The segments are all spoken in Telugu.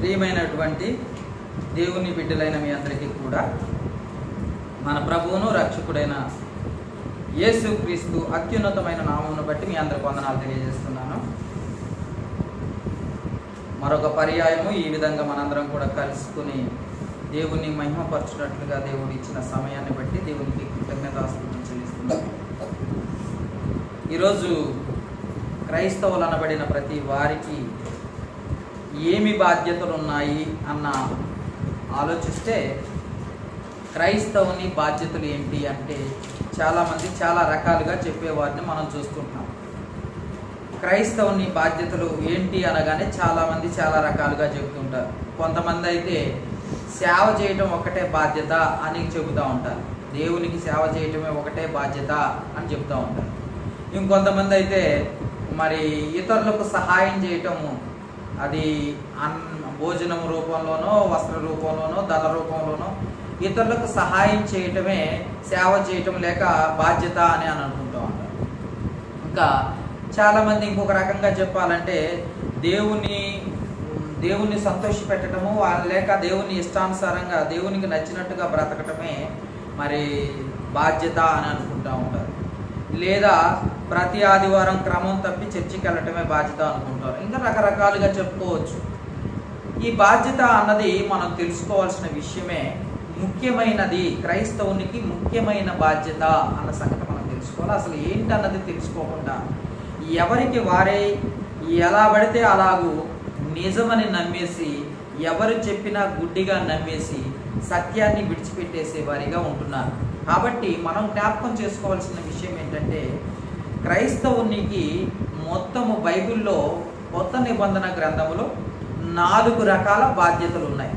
ప్రియమైనటువంటి దేవుని బిడ్డలైన మీ అందరికీ కూడా మన ప్రభువును రక్షకుడైన యేసు క్రీస్తు అత్యున్నతమైన నామమును బట్టి మీ అందరికి వందనాలు తెలియజేస్తున్నాను మరొక పర్యాయము ఈ విధంగా మనందరం కూడా కలుసుకుని దేవుని మహిమపరచునట్లుగా దేవుడు ఇచ్చిన సమయాన్ని బట్టి దేవునికి కృతజ్ఞతాస్తుతులు చెల్లిస్తున్నాను ఈరోజు క్రైస్తవులు అనబడిన ప్రతి వారికి ఏమి బాధ్యతలు ఉన్నాయి అన్న ఆలోచిస్తే క్రైస్తవుని బాధ్యతలు ఏంటి అంటే చాలామంది చాలా రకాలుగా చెప్పేవారిని మనం చూస్తుంటాం క్రైస్తవుని బాధ్యతలు ఏంటి అనగానే చాలామంది చాలా రకాలుగా చెబుతుంటారు కొంతమంది అయితే సేవ చేయటం ఒకటే బాధ్యత అని చెబుతూ ఉంటారు దేవునికి సేవ చేయటమే ఒకటే బాధ్యత అని చెబుతూ ఉంటారు ఇంకొంతమంది అయితే మరి ఇతరులకు సహాయం చేయటము అది అన్ భోజనం రూపంలోనో వస్త్ర రూపంలోనో ధన రూపంలోనో ఇతరులకు సహాయం చేయటమే సేవ చేయటం లేక బాధ్యత అని అని అనుకుంటూ ఉంటారు ఇంకా చాలామంది ఇంకొక రకంగా చెప్పాలంటే దేవుని దేవుణ్ణి సంతోష పెట్టడము లేక దేవుని ఇష్టానుసారంగా దేవునికి నచ్చినట్టుగా బ్రతకటమే మరి బాధ్యత అని అనుకుంటూ ఉంటారు లేదా ప్రతి ఆదివారం క్రమం తప్పి చర్చికి వెళ్ళటమే బాధ్యత అనుకుంటారు ఇంకా రకరకాలుగా చెప్పుకోవచ్చు ఈ బాధ్యత అన్నది మనం తెలుసుకోవాల్సిన విషయమే ముఖ్యమైనది క్రైస్తవునికి ముఖ్యమైన బాధ్యత అన్న సంగతి మనం తెలుసుకోవాలి అసలు ఏంటి అన్నది తెలుసుకోకుండా ఎవరికి వారే ఎలా పడితే అలాగూ నిజమని నమ్మేసి ఎవరు చెప్పినా గుడ్డిగా నమ్మేసి సత్యాన్ని విడిచిపెట్టేసే వారిగా ఉంటున్నారు కాబట్టి మనం జ్ఞాపకం చేసుకోవాల్సిన విషయం ఏంటంటే క్రైస్తవునికి మొత్తము బైబిల్లో కొత్త నిబంధన గ్రంథములో నాలుగు రకాల బాధ్యతలు ఉన్నాయి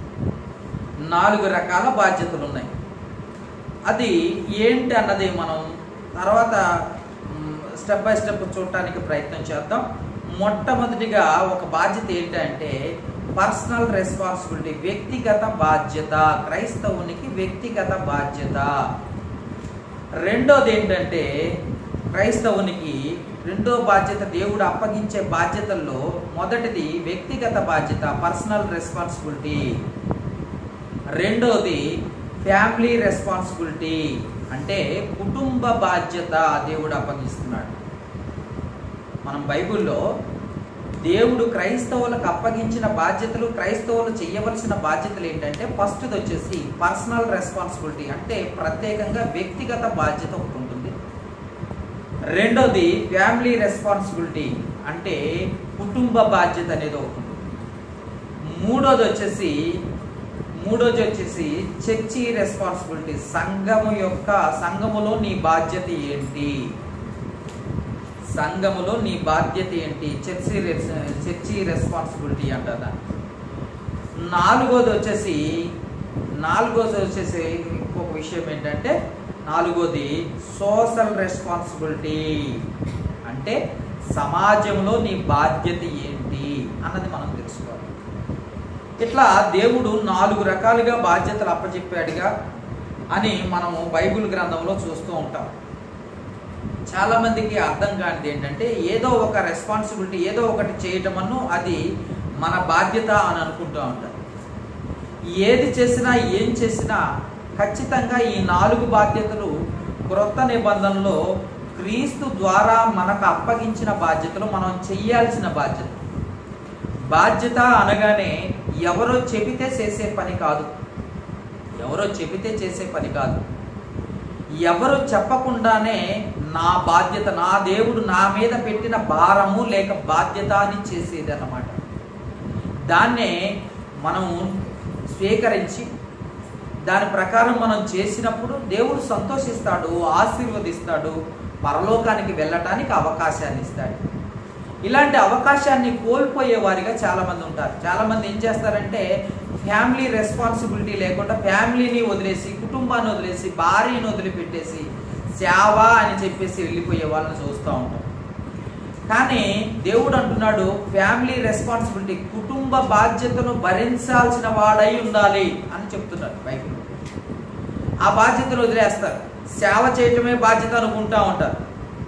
నాలుగు రకాల బాధ్యతలు ఉన్నాయి అది ఏంటి అన్నది మనం తర్వాత స్టెప్ బై స్టెప్ చూడటానికి ప్రయత్నం చేద్దాం మొట్టమొదటిగా ఒక బాధ్యత ఏంటంటే పర్సనల్ రెస్పాన్సిబిలిటీ వ్యక్తిగత బాధ్యత క్రైస్తవునికి వ్యక్తిగత బాధ్యత రెండోది ఏంటంటే క్రైస్తవునికి రెండో బాధ్యత దేవుడు అప్పగించే బాధ్యతల్లో మొదటిది వ్యక్తిగత బాధ్యత పర్సనల్ రెస్పాన్సిబిలిటీ రెండోది ఫ్యామిలీ రెస్పాన్సిబిలిటీ అంటే కుటుంబ బాధ్యత దేవుడు అప్పగిస్తున్నాడు మనం బైబిల్లో దేవుడు క్రైస్తవులకు అప్పగించిన బాధ్యతలు క్రైస్తవులు చేయవలసిన బాధ్యతలు ఏంటంటే ఫస్ట్ది వచ్చేసి పర్సనల్ రెస్పాన్సిబిలిటీ అంటే ప్రత్యేకంగా వ్యక్తిగత బాధ్యత ఒకటి ఉంటుంది రెండోది ఫ్యామిలీ రెస్పాన్సిబిలిటీ అంటే కుటుంబ బాధ్యత అనేది ఒకటి ఉంటుంది మూడోది వచ్చేసి మూడోది వచ్చేసి చర్చి రెస్పాన్సిబిలిటీ సంఘము యొక్క సంఘములో నీ బాధ్యత ఏంటి సంఘములో నీ బాధ్యత ఏంటి చర్చి చర్చి రెస్పాన్సిబిలిటీ అంటారా నాలుగోది వచ్చేసి నాలుగోది వచ్చేసి ఇంకొక విషయం ఏంటంటే నాలుగోది సోషల్ రెస్పాన్సిబిలిటీ అంటే సమాజంలో నీ బాధ్యత ఏంటి అన్నది మనం తెలుసుకోవాలి ఇట్లా దేవుడు నాలుగు రకాలుగా బాధ్యతలు అప్పచెప్పాడుగా అని మనము బైబిల్ గ్రంథంలో చూస్తూ ఉంటాం చాలామందికి అర్థం కానిది ఏంటంటే ఏదో ఒక రెస్పాన్సిబిలిటీ ఏదో ఒకటి చేయటమను అది మన బాధ్యత అని అనుకుంటూ ఉంటారు ఏది చేసినా ఏం చేసినా ఖచ్చితంగా ఈ నాలుగు బాధ్యతలు క్రొత్త నిబంధనలో క్రీస్తు ద్వారా మనకు అప్పగించిన బాధ్యతలు మనం చెయ్యాల్సిన బాధ్యత బాధ్యత అనగానే ఎవరో చెబితే చేసే పని కాదు ఎవరో చెబితే చేసే పని కాదు ఎవరు చెప్పకుండానే నా బాధ్యత నా దేవుడు నా మీద పెట్టిన భారము లేక బాధ్యత అని చేసేది అన్నమాట దాన్నే మనం స్వీకరించి దాని ప్రకారం మనం చేసినప్పుడు దేవుడు సంతోషిస్తాడు ఆశీర్వదిస్తాడు పరలోకానికి వెళ్ళటానికి అవకాశాన్ని ఇస్తాడు ఇలాంటి అవకాశాన్ని కోల్పోయే వారిగా చాలామంది ఉంటారు చాలామంది ఏం చేస్తారంటే ఫ్యామిలీ రెస్పాన్సిబిలిటీ లేకుండా ఫ్యామిలీని వదిలేసి కుటుంబాన్ని వదిలేసి భార్యను వదిలిపెట్టేసి సేవ అని చెప్పేసి వెళ్ళిపోయే వాళ్ళని చూస్తూ ఉంటాం కానీ దేవుడు అంటున్నాడు ఫ్యామిలీ రెస్పాన్సిబిలిటీ కుటుంబ బాధ్యతను భరించాల్సిన వాడై ఉండాలి అని చెప్తున్నాడు బైబిల్ ఆ బాధ్యతను వదిలేస్తారు సేవ చేయటమే బాధ్యత అనుకుంటా ఉంటారు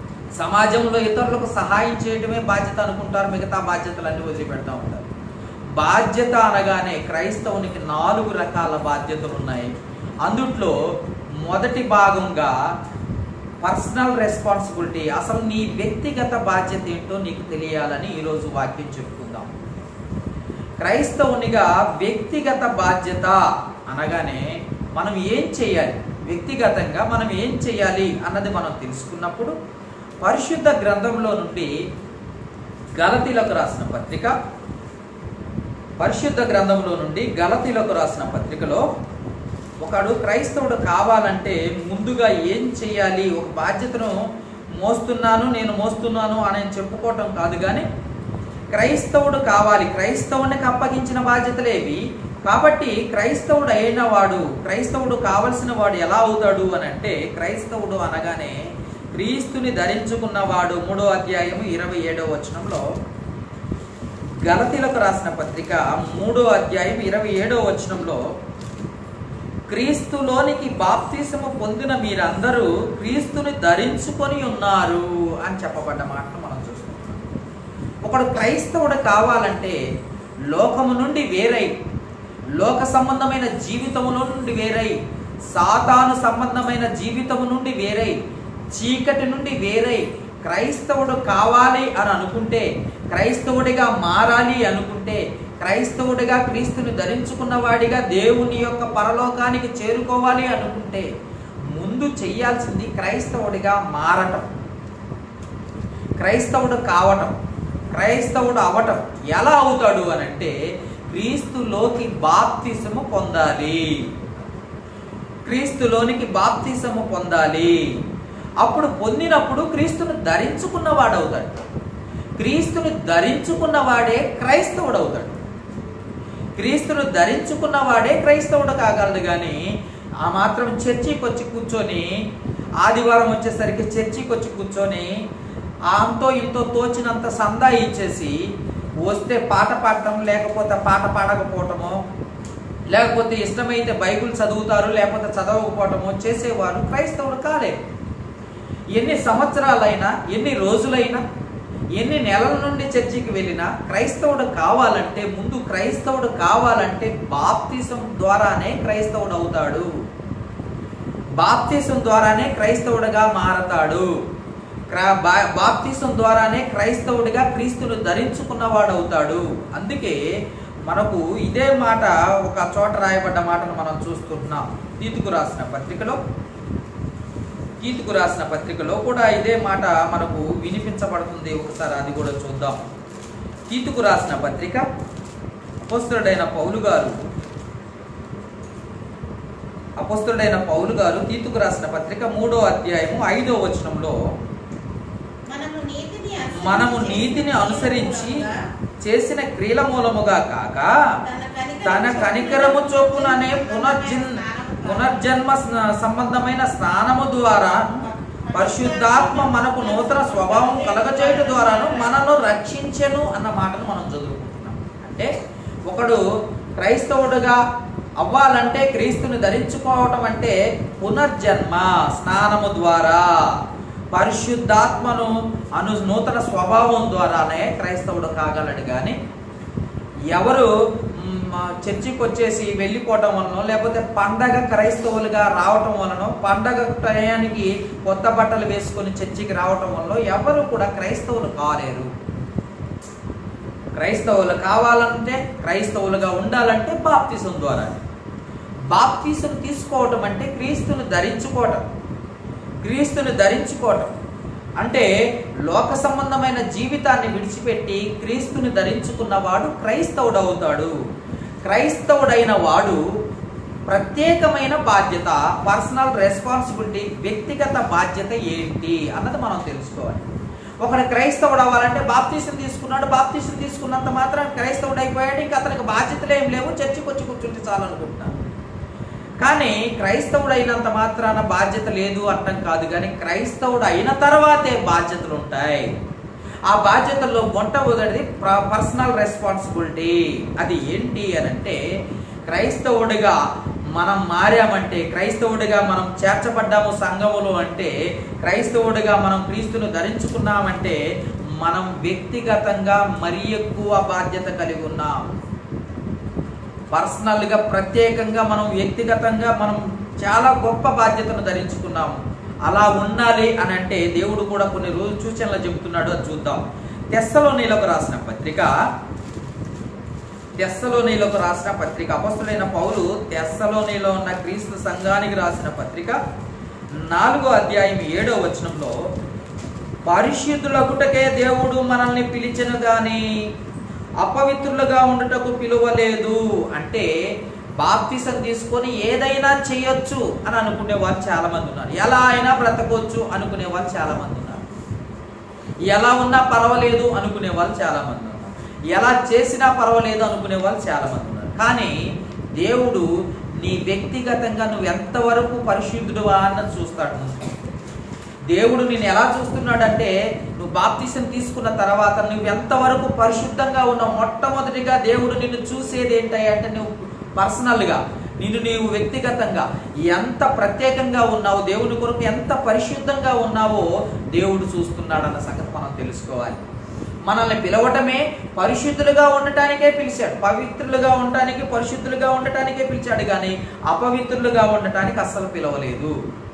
సమాజంలో ఇతరులకు సహాయం చేయడమే బాధ్యత అనుకుంటారు మిగతా బాధ్యతలన్నీ వదిలిపెడతా ఉంటారు బాధ్యత అనగానే క్రైస్తవునికి నాలుగు రకాల బాధ్యతలు ఉన్నాయి అందుట్లో మొదటి భాగంగా పర్సనల్ రెస్పాన్సిబిలిటీ అసలు నీ వ్యక్తిగత బాధ్యత ఏంటో నీకు తెలియాలని ఈరోజు వాక్యం చెప్పుకుందాం క్రైస్తవునిగా వ్యక్తిగత బాధ్యత అనగానే మనం ఏం చేయాలి వ్యక్తిగతంగా మనం ఏం చేయాలి అన్నది మనం తెలుసుకున్నప్పుడు పరిశుద్ధ గ్రంథంలో నుండి గలతీలకు రాసిన పత్రిక పరిశుద్ధ గ్రంథంలో నుండి గలతీలకు రాసిన పత్రికలో ఒకడు క్రైస్తవుడు కావాలంటే ముందుగా ఏం చేయాలి ఒక బాధ్యతను మోస్తున్నాను నేను మోస్తున్నాను అని చెప్పుకోవటం కాదు కానీ క్రైస్తవుడు కావాలి క్రైస్తవునికి అప్పగించిన బాధ్యతలేవి కాబట్టి క్రైస్తవుడు అయిన వాడు క్రైస్తవుడు కావలసిన వాడు ఎలా అవుతాడు అని అంటే క్రైస్తవుడు అనగానే క్రీస్తుని ధరించుకున్నవాడు మూడో అధ్యాయం ఇరవై ఏడో వచనంలో గలతీలకు రాసిన పత్రిక మూడో అధ్యాయం ఇరవై ఏడో వచనంలో క్రీస్తులోనికి బాప్తిసము పొందిన మీరందరూ క్రీస్తుని ధరించుకొని ఉన్నారు అని చెప్పబడ్డ మాటను మనం చూస్తున్నాం ఒకడు క్రైస్తవుడు కావాలంటే లోకము నుండి వేరై లోక సంబంధమైన జీవితములో నుండి వేరై సాతాను సంబంధమైన జీవితము నుండి వేరై చీకటి నుండి వేరై క్రైస్తవుడు కావాలి అని అనుకుంటే క్రైస్తవుడిగా మారాలి అనుకుంటే క్రైస్తవుడిగా క్రీస్తుని ధరించుకున్న వాడిగా దేవుని యొక్క పరలోకానికి చేరుకోవాలి అనుకుంటే ముందు చెయ్యాల్సింది క్రైస్తవుడిగా మారటం క్రైస్తవుడు కావటం క్రైస్తవుడు అవటం ఎలా అవుతాడు అని అంటే క్రీస్తులోకి బాప్తిసము పొందాలి క్రీస్తులోనికి బాప్తిసము పొందాలి అప్పుడు పొందినప్పుడు క్రీస్తును ధరించుకున్నవాడు అవుతాడు క్రీస్తుని ధరించుకున్నవాడే క్రైస్తవుడు అవుతాడు క్రీస్తును ధరించుకున్నవాడే క్రైస్తవుడు కాగలడు కానీ ఆ మాత్రం చర్చికి వచ్చి కూర్చొని ఆదివారం వచ్చేసరికి చర్చికి వచ్చి కూర్చొని అంతో ఇంతో తోచినంత సందా ఇచ్చేసి వస్తే పాట పాడటం లేకపోతే పాట పాడకపోవటము లేకపోతే ఇష్టమైతే బైబిల్ చదువుతారు లేకపోతే చదవకపోవటము చేసేవారు క్రైస్తవుడు కాలేదు ఎన్ని సంవత్సరాలైనా ఎన్ని రోజులైనా ఎన్ని నెలల నుండి చర్చికి వెళ్ళినా క్రైస్తవుడు కావాలంటే ముందు క్రైస్తవుడు కావాలంటే బాప్తిసం ద్వారానే క్రైస్తవుడు అవుతాడు బాప్తిసం ద్వారానే క్రైస్తవుడిగా మారతాడు క్ర- బా- బాప్తిసం ద్వారానే క్రైస్తవుడిగా క్రీస్తును ధరించుకున్నవాడు అవుతాడు అందుకే మనకు ఇదే మాట ఒక చోట రాయబడ్డ మాటను మనం చూస్తున్నాం తీతుకు రాసిన పత్రికలో తీతుకు రాసిన పత్రికలో కూడా ఇదే మాట మనకు వినిపించబడుతుంది ఒకసారి అది కూడా చూద్దాం తీతుకు రాసిన పత్రిక అపోస్తుడైన పౌలు గారు అపోస్తుడైన పౌలు గారు తీతుకు రాసిన పత్రిక మూడో అధ్యాయము ఐదో వచనంలో మనము నీతిని మనము నీతిని అనుసరించి చేసిన క్రియల మూలముగా కాక తన కనికరము చొప్పుననే పునర్జన్ పునర్జన్మ స్న- సంబంధమైన స్నానము ద్వారా పరిశుద్ధాత్మ మనకు నూతన స్వభావం కలగచేయట ద్వారాను మనను రక్షించెను అన్న మాటను మనం చదువుకుంటున్నాం అంటే ఒకడు క్రైస్తవుడుగా అవ్వాలంటే క్రీస్తుని ధరించుకోవటం అంటే పునర్జన్మ స్నానము ద్వారా పరిశుద్ధాత్మను అను నూతన స్వభావం ద్వారానే క్రైస్తవుడు కాగలడు కానీ ఎవరు మ్, చర్చికి వచ్చేసి వెళ్ళిపోవటం వలన లేకపోతే పండగ క్రైస్తవులుగా రావటం వలన పండగ టయానికి కొత్త బట్టలు వేసుకొని చర్చికి రావటం వలన ఎవరు కూడా క్రైస్తవులు కాలేరు క్రైస్తవులు కావాలంటే క్రైస్తవులుగా ఉండాలంటే బాప్తిసం ద్వారా బాప్తిసం తీసుకోవటం అంటే క్రీస్తును ధరించుకోవటం క్రీస్తుని ధరించుకోవటం అంటే లోక సంబంధమైన జీవితాన్ని విడిచిపెట్టి క్రీస్తుని ధరించుకున్నవాడు క్రైస్తవుడు అవుతాడు క్రైస్తవుడైన వాడు ప్రత్యేకమైన బాధ్యత పర్సనల్ రెస్పాన్సిబిలిటీ వ్యక్తిగత బాధ్యత ఏంటి అన్నది మనం తెలుసుకోవాలి ఒకడు క్రైస్తవుడు అవ్వాలంటే బాప్తీసం తీసుకున్నాడు బాప్తీసం తీసుకున్నంత మాత్రం క్రైస్తవుడు అయిపోయాడు ఇంకా అతనికి బాధ్యతలు ఏం లేవు చర్చికి వచ్చి కూర్చుంటే చాలనుకుంటున్నాను కానీ క్రైస్తవుడు అయినంత మాత్రాన బాధ్యత లేదు అర్థం కాదు కానీ క్రైస్తవుడు అయిన తర్వాతే బాధ్యతలు ఉంటాయి ఆ బాధ్యతల్లో మొట్టమొదటిది పర్సనల్ రెస్పాన్సిబిలిటీ అది ఏంటి అని అంటే క్రైస్తవుడిగా మనం మారామంటే క్రైస్తవుడిగా మనం చేర్చబడ్డాము సంఘములో అంటే క్రైస్తవుడిగా మనం క్రీస్తును ధరించుకున్నామంటే మనం వ్యక్తిగతంగా మరి ఎక్కువ బాధ్యత కలిగి ఉన్నాం పర్సనల్గా ప్రత్యేకంగా మనం వ్యక్తిగతంగా మనం చాలా గొప్ప బాధ్యతను ధరించుకున్నాము అలా ఉండాలి అని అంటే దేవుడు కూడా కొన్ని రోజు సూచనలు చెబుతున్నాడు అది చూద్దాం తెస్సలోనిలకు రాసిన పత్రిక తెస్సలోనిలకు రాసిన పత్రిక అపస్తులైన పౌలు తెస్సలోనిలో ఉన్న క్రీస్తు సంఘానికి రాసిన పత్రిక నాలుగో అధ్యాయం ఏడో వచనంలో పరిశుద్ధులకుటకే దేవుడు మనల్ని పిలిచెను గాని అపవిత్రులుగా ఉండుటకు పిలువలేదు అంటే బాప్తిసం తీసుకొని ఏదైనా చేయొచ్చు అని అనుకునే వాళ్ళు చాలా మంది ఉన్నారు ఎలా అయినా బ్రతకొచ్చు అనుకునే వాళ్ళు చాలా మంది ఉన్నారు ఎలా ఉన్నా పర్వాలేదు అనుకునే వాళ్ళు చాలా మంది ఉన్నారు ఎలా చేసినా పర్వాలేదు అనుకునే వాళ్ళు చాలా మంది ఉన్నారు కానీ దేవుడు నీ వ్యక్తిగతంగా నువ్వు ఎంతవరకు పరిశుద్ధుడువా అన్నది చూస్తాడు ముందు. దేవుడు నేను ఎలా చూస్తున్నాడంటే నువ్వు బాప్తిసం తీసుకున్న తర్వాత నువ్వు ఎంతవరకు పరిశుద్ధంగా ఉన్నావు మొట్టమొదటిగా దేవుడు నిన్ను చూసేది ఏంటంటే నువ్వు పర్సనల్గా నిన్ను నీవు వ్యక్తిగతంగా ఎంత ప్రత్యేకంగా ఉన్నావు దేవుని కొరకు ఎంత పరిశుద్ధంగా ఉన్నావో దేవుడు చూస్తున్నాడన్న సంగతి మనం తెలుసుకోవాలి మనల్ని పిలవటమే పరిశుద్ధులుగా ఉండటానికే పిలిచాడు పవిత్రులుగా ఉండటానికి పరిశుద్ధులుగా ఉండటానికే పిలిచాడు కానీ అపవిత్రులుగా ఉండటానికి అస్సలు పిలవలేదు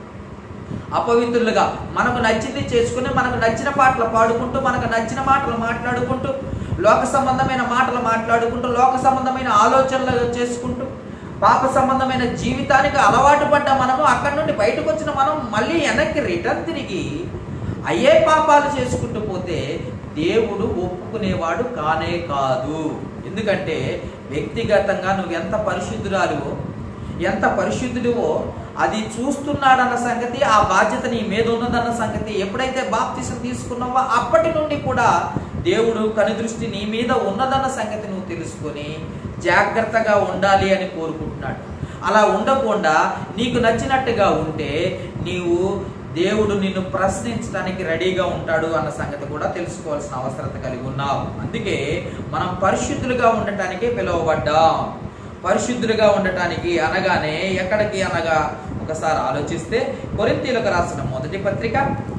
అపవిత్రులుగా మనకు నచ్చింది చేసుకుని మనకు నచ్చిన పాటలు పాడుకుంటూ మనకు నచ్చిన మాటలు మాట్లాడుకుంటూ లోక సంబంధమైన మాటలు మాట్లాడుకుంటూ లోక సంబంధమైన ఆలోచనలు చేసుకుంటూ పాప సంబంధమైన జీవితానికి అలవాటు పడ్డ మనము అక్కడి నుండి బయటకు వచ్చిన మనం మళ్ళీ వెనక్కి రిటర్న్ తిరిగి అయ్యే పాపాలు చేసుకుంటూ పోతే దేవుడు ఒప్పుకునేవాడు కానే కాదు ఎందుకంటే వ్యక్తిగతంగా నువ్వు ఎంత పరిశుద్ధురాలువో ఎంత పరిశుద్ధుడివో అది చూస్తున్నాడన్న సంగతి ఆ బాధ్యత నీ మీద ఉన్నదన్న సంగతి ఎప్పుడైతే బాప్తిసం తీసుకున్నావో అప్పటి నుండి కూడా దేవుడు కనుదృష్టి నీ మీద ఉన్నదన్న సంగతి నువ్వు తెలుసుకొని జాగ్రత్తగా ఉండాలి అని కోరుకుంటున్నాడు అలా ఉండకుండా నీకు నచ్చినట్టుగా ఉంటే నీవు దేవుడు నిన్ను ప్రశ్నించడానికి రెడీగా ఉంటాడు అన్న సంగతి కూడా తెలుసుకోవాల్సిన అవసరత కలిగి ఉన్నావు అందుకే మనం పరిశుద్ధులుగా ఉండటానికి పిలువబడ్డాం పరిశుద్ధులుగా ఉండటానికి అనగానే ఎక్కడికి అనగా ఒకసారి ఆలోచిస్తే కొరింతీలకు రాసిన మొదటి పత్రిక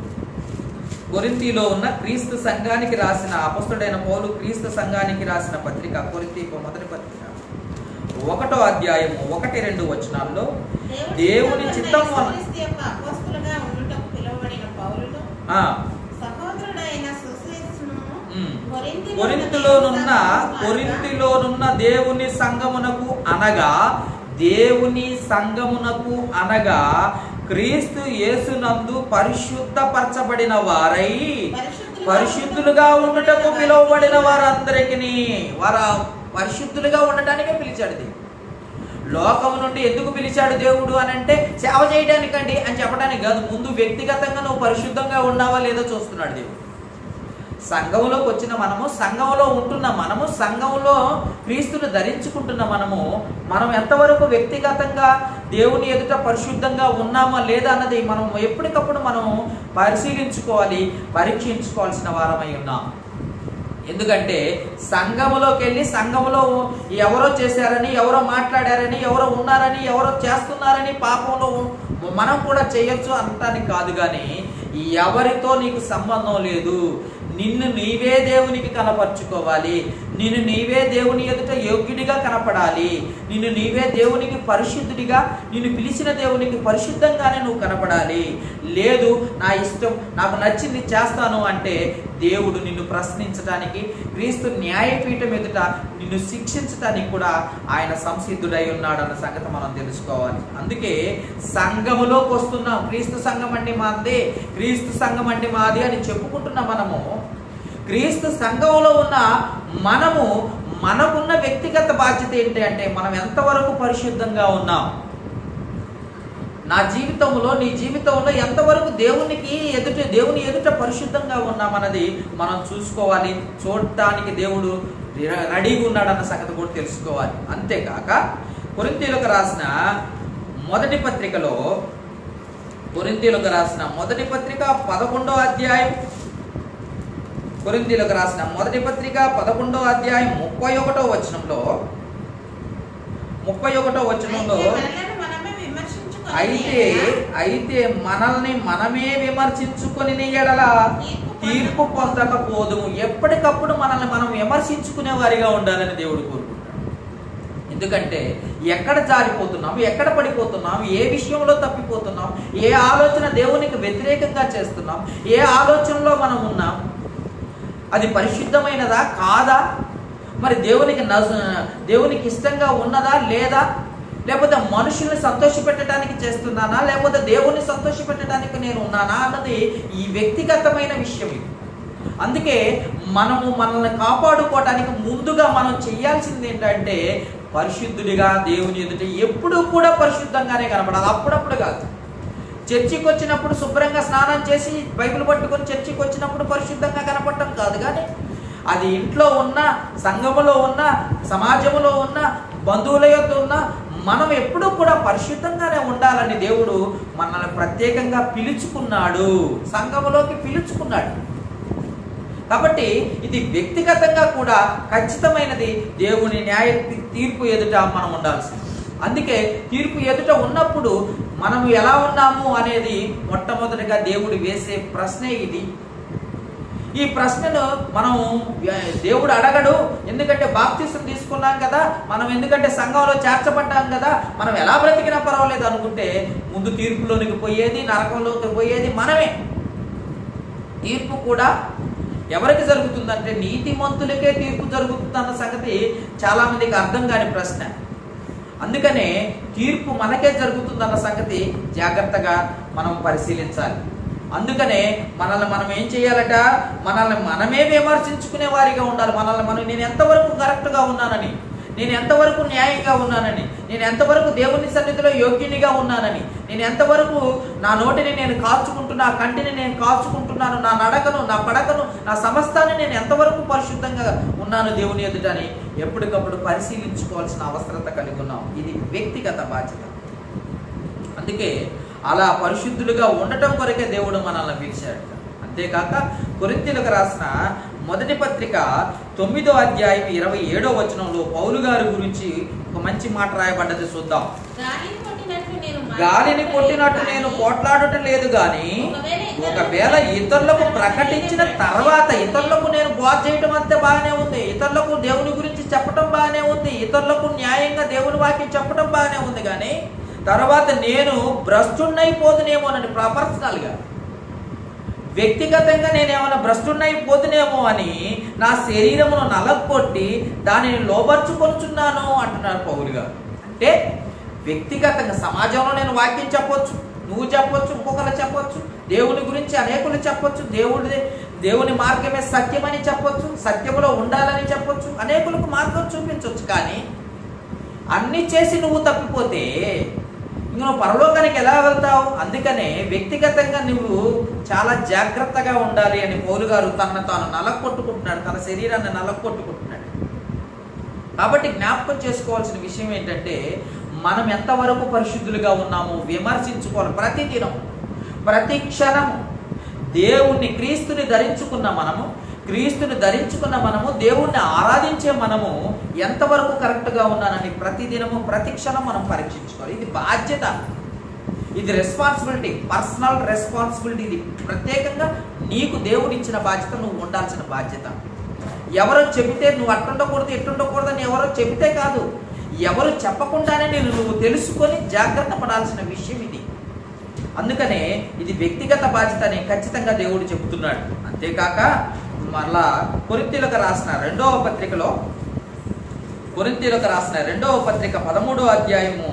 కొరింతిలో ఉన్న క్రీస్తు సంఘానికి రాసిన అపస్తుడైన పౌలు క్రీస్తు సంఘానికి రాసిన పత్రిక కొరింతి మొదటి పత్రిక ఒకటో అధ్యాయము ఒకటి రెండు వచనాల్లో దేవుని చిత్తం వలన యేసుక్రీస్తు యొక్క అపోస్తలుగా ఉండుటకు పిలువబడిన పౌలును ఆ, సహోదరుడైన సుసేసును ఉమ్. కొరింథీలో కొరింతిలోనున్న ఉన్న కొరింతిలోనున్న దేవుని సంగమునకు అనగా దేవుని సంగమునకు అనగా క్రీస్తు యేసునందు పరిశుద్ధపరచబడిన వారై పరిశుద్ధులుగా ఉండుటకు పిలువబడిన వారందరికీ వారు పరిశుద్ధులుగా ఉండటానికే పిలిచాడు దేవుడు లోకం నుండి ఎందుకు పిలిచాడు దేవుడు అని అంటే సేవ చేయడానికండి అని చెప్పడానికి కాదు ముందు వ్యక్తిగతంగా నువ్వు పరిశుద్ధంగా ఉన్నావా లేదో చూస్తున్నాడు దేవుడు సంఘంలోకి వచ్చిన మనము సంఘంలో ఉంటున్న మనము సంఘంలో క్రీస్తుని ధరించుకుంటున్న మనము మనం ఎంతవరకు వ్యక్తిగతంగా దేవుని ఎదుట పరిశుద్ధంగా ఉన్నామా లేదా అన్నది మనం ఎప్పటికప్పుడు మనం పరిశీలించుకోవాలి పరీక్షించుకోవాల్సిన వారమై ఉన్నాం ఎందుకంటే సంఘములోకి వెళ్ళి సంఘములో ఎవరో చేశారని ఎవరో మాట్లాడారని ఎవరో ఉన్నారని ఎవరో చేస్తున్నారని పాపంలో మనం కూడా చేయొచ్చు అంటానికి కాదు కానీ ఎవరితో నీకు సంబంధం లేదు నిన్ను నీవే దేవునికి కనపరుచుకోవాలి నిన్ను నీవే దేవుని ఎదుట యోగ్యుడిగా కనపడాలి నిన్ను నీవే దేవునికి పరిశుద్ధుడిగా నిన్ను పిలిచిన దేవునికి పరిశుద్ధంగానే నువ్వు కనపడాలి లేదు నా ఇష్టం నాకు నచ్చింది చేస్తాను అంటే దేవుడు నిన్ను ప్రశ్నించడానికి క్రీస్తు న్యాయపీఠం ఎదుట నిన్ను శిక్షించడానికి కూడా ఆయన సంసిద్ధుడై ఉన్నాడన్న సంగతి మనం తెలుసుకోవాలి అందుకే సంఘములోకి వస్తున్నాం క్రీస్తు సంఘం అంటే మాదే క్రీస్తు సంఘం అంటే మాది అని చెప్పుకుంటున్న మనము క్రీస్తు సంఘంలో ఉన్న మనము మనకున్న వ్యక్తిగత బాధ్యత ఏంటి అంటే మనం ఎంతవరకు పరిశుద్ధంగా ఉన్నాం నా జీవితంలో నీ జీవితంలో ఎంతవరకు దేవునికి ఎదుట దేవుని ఎదుట పరిశుద్ధంగా ఉన్నామన్నది మనం చూసుకోవాలి చూడటానికి దేవుడు ర- రెడీగా ఉన్నాడన్న సంగతి కూడా తెలుసుకోవాలి అంతేకాక కొరింతీలకు రాసిన మొదటి పత్రికలో కొరింతీలకు రాసిన మొదటి పత్రిక పదకొండో అధ్యాయం కొరింతీలకు రాసిన మొదటి పత్రిక పదకొండో అధ్యాయం ముప్పై ఒకటో వచనంలో ముప్పై ఒకటో వచనంలో అయితే మనలను మనమే విమర్శించుకొని అయితే అయితే మనల్ని మనమే విమర్శించుకొని ఎడల తీర్పు పొందకపోదుము ఎప్పటికప్పుడు మనల్ని మనం విమర్శించుకునే వారిగా ఉండాలని దేవుడు కోరుకుంటాడు ఎందుకంటే ఎక్కడ జారిపోతున్నాం ఎక్కడ పడిపోతున్నాం ఏ విషయంలో తప్పిపోతున్నాం ఏ ఆలోచన దేవునికి వ్యతిరేకంగా చేస్తున్నాం ఏ ఆలోచనలో మనం ఉన్నాం అది పరిశుద్ధమైనదా కాదా మరి దేవునికి నజ దేవునికి ఇష్టంగా ఉన్నదా లేదా లేకపోతే మనుషుల్ని సంతోషపెట్టడానికి చేస్తున్నానా లేకపోతే దేవుణ్ణి సంతోషపెట్టడానికి నేను ఉన్నానా అన్నది ఈ వ్యక్తిగతమైన విషయం ఇది అందుకే మనము మనల్ని కాపాడుకోవడానికి ముందుగా మనం చేయాల్సింది ఏంటంటే పరిశుద్ధుడిగా దేవుని ఎదుట ఎప్పుడూ కూడా పరిశుద్ధంగానే కనపడాలి అప్పుడప్పుడు కాదు చర్చికి వచ్చినప్పుడు శుభ్రంగా స్నానం చేసి బైబిల్ పట్టుకొని చర్చికి వచ్చినప్పుడు పరిశుద్ధంగా కనపడటం కాదు కానీ అది ఇంట్లో ఉన్న సంఘములో ఉన్న సమాజంలో ఉన్న బంధువుల యొక్క ఉన్న మనం ఎప్పుడూ కూడా పరిశుద్ధంగానే ఉండాలని దేవుడు మనల్ని ప్రత్యేకంగా పిలుచుకున్నాడు సంఘములోకి పిలుచుకున్నాడు కాబట్టి ఇది వ్యక్తిగతంగా కూడా ఖచ్చితమైనది దేవుని న్యాయ తీ- తీర్పు ఎదుట మనం ఉండాల్సింది అందుకే తీర్పు ఎదుట ఉన్నప్పుడు మనం ఎలా ఉన్నాము అనేది మొట్టమొదటిగా దేవుడు వేసే ప్రశ్నే ఇది ఈ ప్రశ్నను మనం ఆ, దేవుడు అడగడు ఎందుకంటే బాప్తిసం తీసుకున్నాం కదా మనం ఎందుకంటే సంఘంలో చేర్చబడ్డాం కదా మనం ఎలా బ్రతికినా పర్వాలేదు అనుకుంటే ముందు తీర్పులోనికి పోయేది నరకంలోకి పోయేది మనమే తీర్పు కూడా ఎవరికి జరుగుతుందంటే నీతిమంతులకే తీర్పు జరుగుతుందన్న సంగతి చాలా మందికి అర్థం కాని ప్రశ్న అందుకనే తీర్పు మనకే జరుగుతుందన్న సంగతి జాగ్రత్తగా మనం పరిశీలించాలి అందుకనే మనల్ని మనం ఏం చేయాలట మనల్ని మనమే విమర్శించుకునే వారిగా ఉండాలి మనల్ని మనం నేను ఎంతవరకు కరెక్ట్గా ఉన్నానని నేను ఎంతవరకు న్యాయంగా ఉన్నానని నేను ఎంతవరకు దేవుని సన్నిధిలో యోగ్యునిగా ఉన్నానని నేను ఎంతవరకు నా నోటిని నేను కాల్చుకుంటున్నా నా కంటిని నేను కాల్చుకుంటున్నాను నా నడకను నా పడకను నా సమస్తాన్ని నేను ఎంతవరకు పరిశుద్ధంగా ఉన్నాను దేవుని ఎదుటని ఎప్పటికప్పుడు పరిశీలించుకోవాల్సిన అవసరత కలిగి ఉన్నాం ఇది వ్యక్తిగత బాధ్యత అందుకే అలా పరిశుద్ధులుగా ఉండటం కొరకే దేవుడు మనల్ని పిలిచాడు అంతేకాక కొరింతీలకు రాసిన మొదటి పత్రిక తొమ్మిదో అధ్యాయం ఇరవై ఏడో వచనంలో పౌలు గారి గురించి ఒక మంచి మాట రాయబడ్డది చూద్దాం గాలిని కొట్టినట్లు నేను గాలిని కొట్టినట్టు నేను పోట్లాడటం లేదు గాని ఒకవేళ ఇతరులకు ప్రకటించిన తర్వాత ఇతరులకు నేను బోధ చేయటం అంతే బాగానే ఉంది ఇతరులకు దేవుని గురించి చెప్పటం బాగానే ఉంది ఇతరులకు న్యాయంగా దేవుని వాక్యం చెప్పటం బాగానే ఉంది కానీ తర్వాత నేను భ్రష్టున్నైపోదునేమోనని పర్సనల్గా వ్యక్తిగతంగా నేను ఏమైనా భ్రష్టున్నైపోతునేమో అని నా శరీరమును నలగొట్టి దానిని లోపరుచుకొనుచున్నాను అంటున్నారు పౌలు గారు అంటే వ్యక్తిగతంగా సమాజంలో నేను వాక్యం చెప్పొచ్చు నువ్వు చెప్పొచ్చు ఇంకొకరు చెప్పొచ్చు దేవుని గురించి అనేకులు చెప్పొచ్చు దేవుడి దేవుని మార్గమే సత్యమని చెప్పొచ్చు సత్యములో ఉండాలని చెప్పొచ్చు అనేకులకు మార్గం చూపించవచ్చు కానీ అన్ని చేసి నువ్వు తప్పిపోతే ఇంక నువ్వు పరలోకానికి ఎలా వెళ్తావు అందుకనే వ్యక్తిగతంగా నువ్వు చాలా జాగ్రత్తగా ఉండాలి అని పౌలు గారు తన తాను నలకొట్టుకుంటున్నాడు తన శరీరాన్ని నలకొట్టుకుంటున్నాడు కాబట్టి జ్ఞాపకం చేసుకోవాల్సిన విషయం ఏంటంటే మనం ఎంతవరకు పరిశుద్ధులుగా ఉన్నాము విమర్శించుకోవాలి ప్రతిదినం ప్రతి క్షణము దేవుణ్ణి క్రీస్తుని ధరించుకున్న మనము క్రీస్తుని ధరించుకున్న మనము దేవుణ్ణి ఆరాధించే మనము ఎంతవరకు కరెక్ట్గా ఉన్నానని ప్రతిదినము ప్రతి క్షణం మనం పరీక్షించుకోవాలి ఇది బాధ్యత ఇది రెస్పాన్సిబిలిటీ పర్సనల్ రెస్పాన్సిబిలిటీ ఇది ప్రత్యేకంగా నీకు దేవుడు ఇచ్చిన బాధ్యత నువ్వు ఉండాల్సిన బాధ్యత ఎవరో చెబితే నువ్వు అట్టుండకూడదు ఎట్టుండకూడదు అని ఎవరో చెబితే కాదు ఎవరు చెప్పకుండానే నేను నువ్వు తెలుసుకొని జాగ్రత్త పడాల్సిన విషయం ఇది అందుకనే ఇది వ్యక్తిగత బాధ్యత అని ఖచ్చితంగా దేవుడు చెబుతున్నాడు అంతేకాక మరలా కొరింతీలకు రాసిన రెండవ పత్రికలో కొరింతీలకు రాసిన రెండవ పత్రిక పదమూడవ అధ్యాయము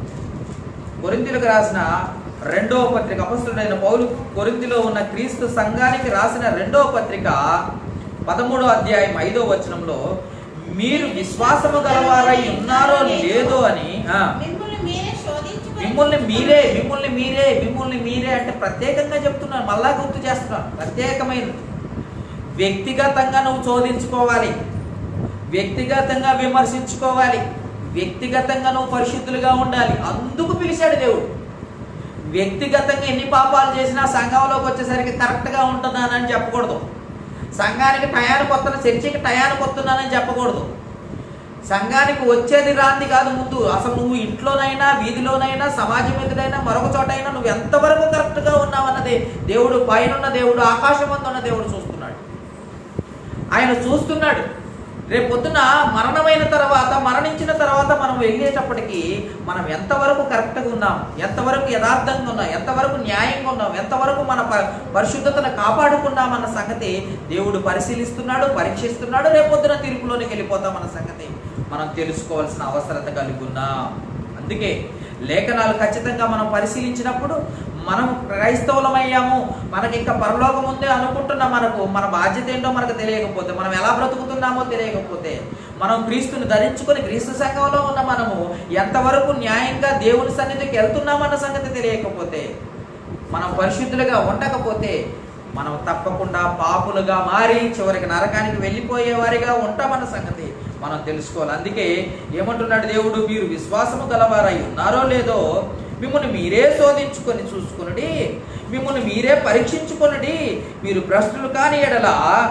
కొరింతీలకు రాసిన రెండవ పత్రిక అపస్తుడైన పౌలు కొరింతిలో ఉన్న క్రీస్తు సంఘానికి రాసిన రెండవ పత్రిక పదమూడవ అధ్యాయం ఐదో వచనంలో మీరు విశ్వాసము గలవారై ఉన్నారో లేదో అని ఆ, మిమ్మల్ని మీరే శోధించుకొని మిమ్మల్ని మీరే మిమ్మల్ని మీరే మిమ్మల్ని మీరే అంటే ప్రత్యేకంగా చెప్తున్నాను మళ్ళా గుర్తు చేస్తున్నాను ప్రత్యేకమైనది వ్యక్తిగతంగా నువ్వు చోదించుకోవాలి వ్యక్తిగతంగా విమర్శించుకోవాలి వ్యక్తిగతంగా నువ్వు పరిశుద్ధులుగా ఉండాలి అందుకు పిలిచాడు దేవుడు వ్యక్తిగతంగా ఎన్ని పాపాలు చేసినా సంఘంలోకి వచ్చేసరికి కరెక్ట్గా ఉంటున్నానని చెప్పకూడదు సంఘానికి టయానికి వస్తున్న చర్చికి టయానికి వస్తున్నానని చెప్పకూడదు సంఘానికి వచ్చేది రాంది కాదు ముందు అసలు నువ్వు ఇంట్లోనైనా వీధిలోనైనా సమాజం ఎదురైనా మరొక చోటైనా నువ్వు ఎంతవరకు కరెక్ట్గా ఉన్నావన్నది దేవుడు పైనున్న దేవుడు ఆకాశం ఉన్న దేవుడు చూస్తున్నాడు ఆయన చూస్తున్నాడు రేపు పొద్దున మరణమైన తర్వాత మరణించిన తర్వాత మనం వెళ్ళేటప్పటికి మనం ఎంతవరకు కరెక్ట్గా ఉన్నాం ఎంతవరకు యథార్థంగా ఉన్నాం ఎంతవరకు న్యాయంగా ఉన్నాం ఎంతవరకు మన ప- పరిశుద్ధతను కాపాడుకున్నాం అన్న సంగతి దేవుడు పరిశీలిస్తున్నాడు పరీక్షిస్తున్నాడు రేపు పొద్దున తీర్పులోనికి వెళ్ళిపోతాం అన్న సంగతి మనం తెలుసుకోవాల్సిన అవసరత కలిగి ఉన్నాం అందుకే లేఖనాలు ఖచ్చితంగా మనం పరిశీలించినప్పుడు మనం క్రైస్తవులమయ్యాము మనకి ఇంకా పరలోకం ఉంది అనుకుంటున్న మనకు మన బాధ్యత ఏంటో మనకు తెలియకపోతే మనం ఎలా బ్రతుకుతున్నామో తెలియకపోతే మనం క్రీస్తుని ధరించుకొని క్రీస్తు సంఘంలో ఉన్న మనము ఎంతవరకు న్యాయంగా దేవుని సన్నిధికి వెళ్తున్నామన్న సంగతి తెలియకపోతే మనం పరిశుద్ధులుగా ఉండకపోతే మనం తప్పకుండా పాపులుగా మారి చివరికి నరకానికి వెళ్ళిపోయే వారిగా ఉంటామన్న సంగతి మనం తెలుసుకోవాలి అందుకే ఏమంటున్నాడు దేవుడు మీరు విశ్వాసము గలవారై ఉన్నారో లేదో మిమ్మల్ని మీరే శోధించుకొని చూసుకొనుడి మిమ్మల్ని మీరే పరీక్షించుకొనుడి మీరు భ్రష్టులు కాని ఎడల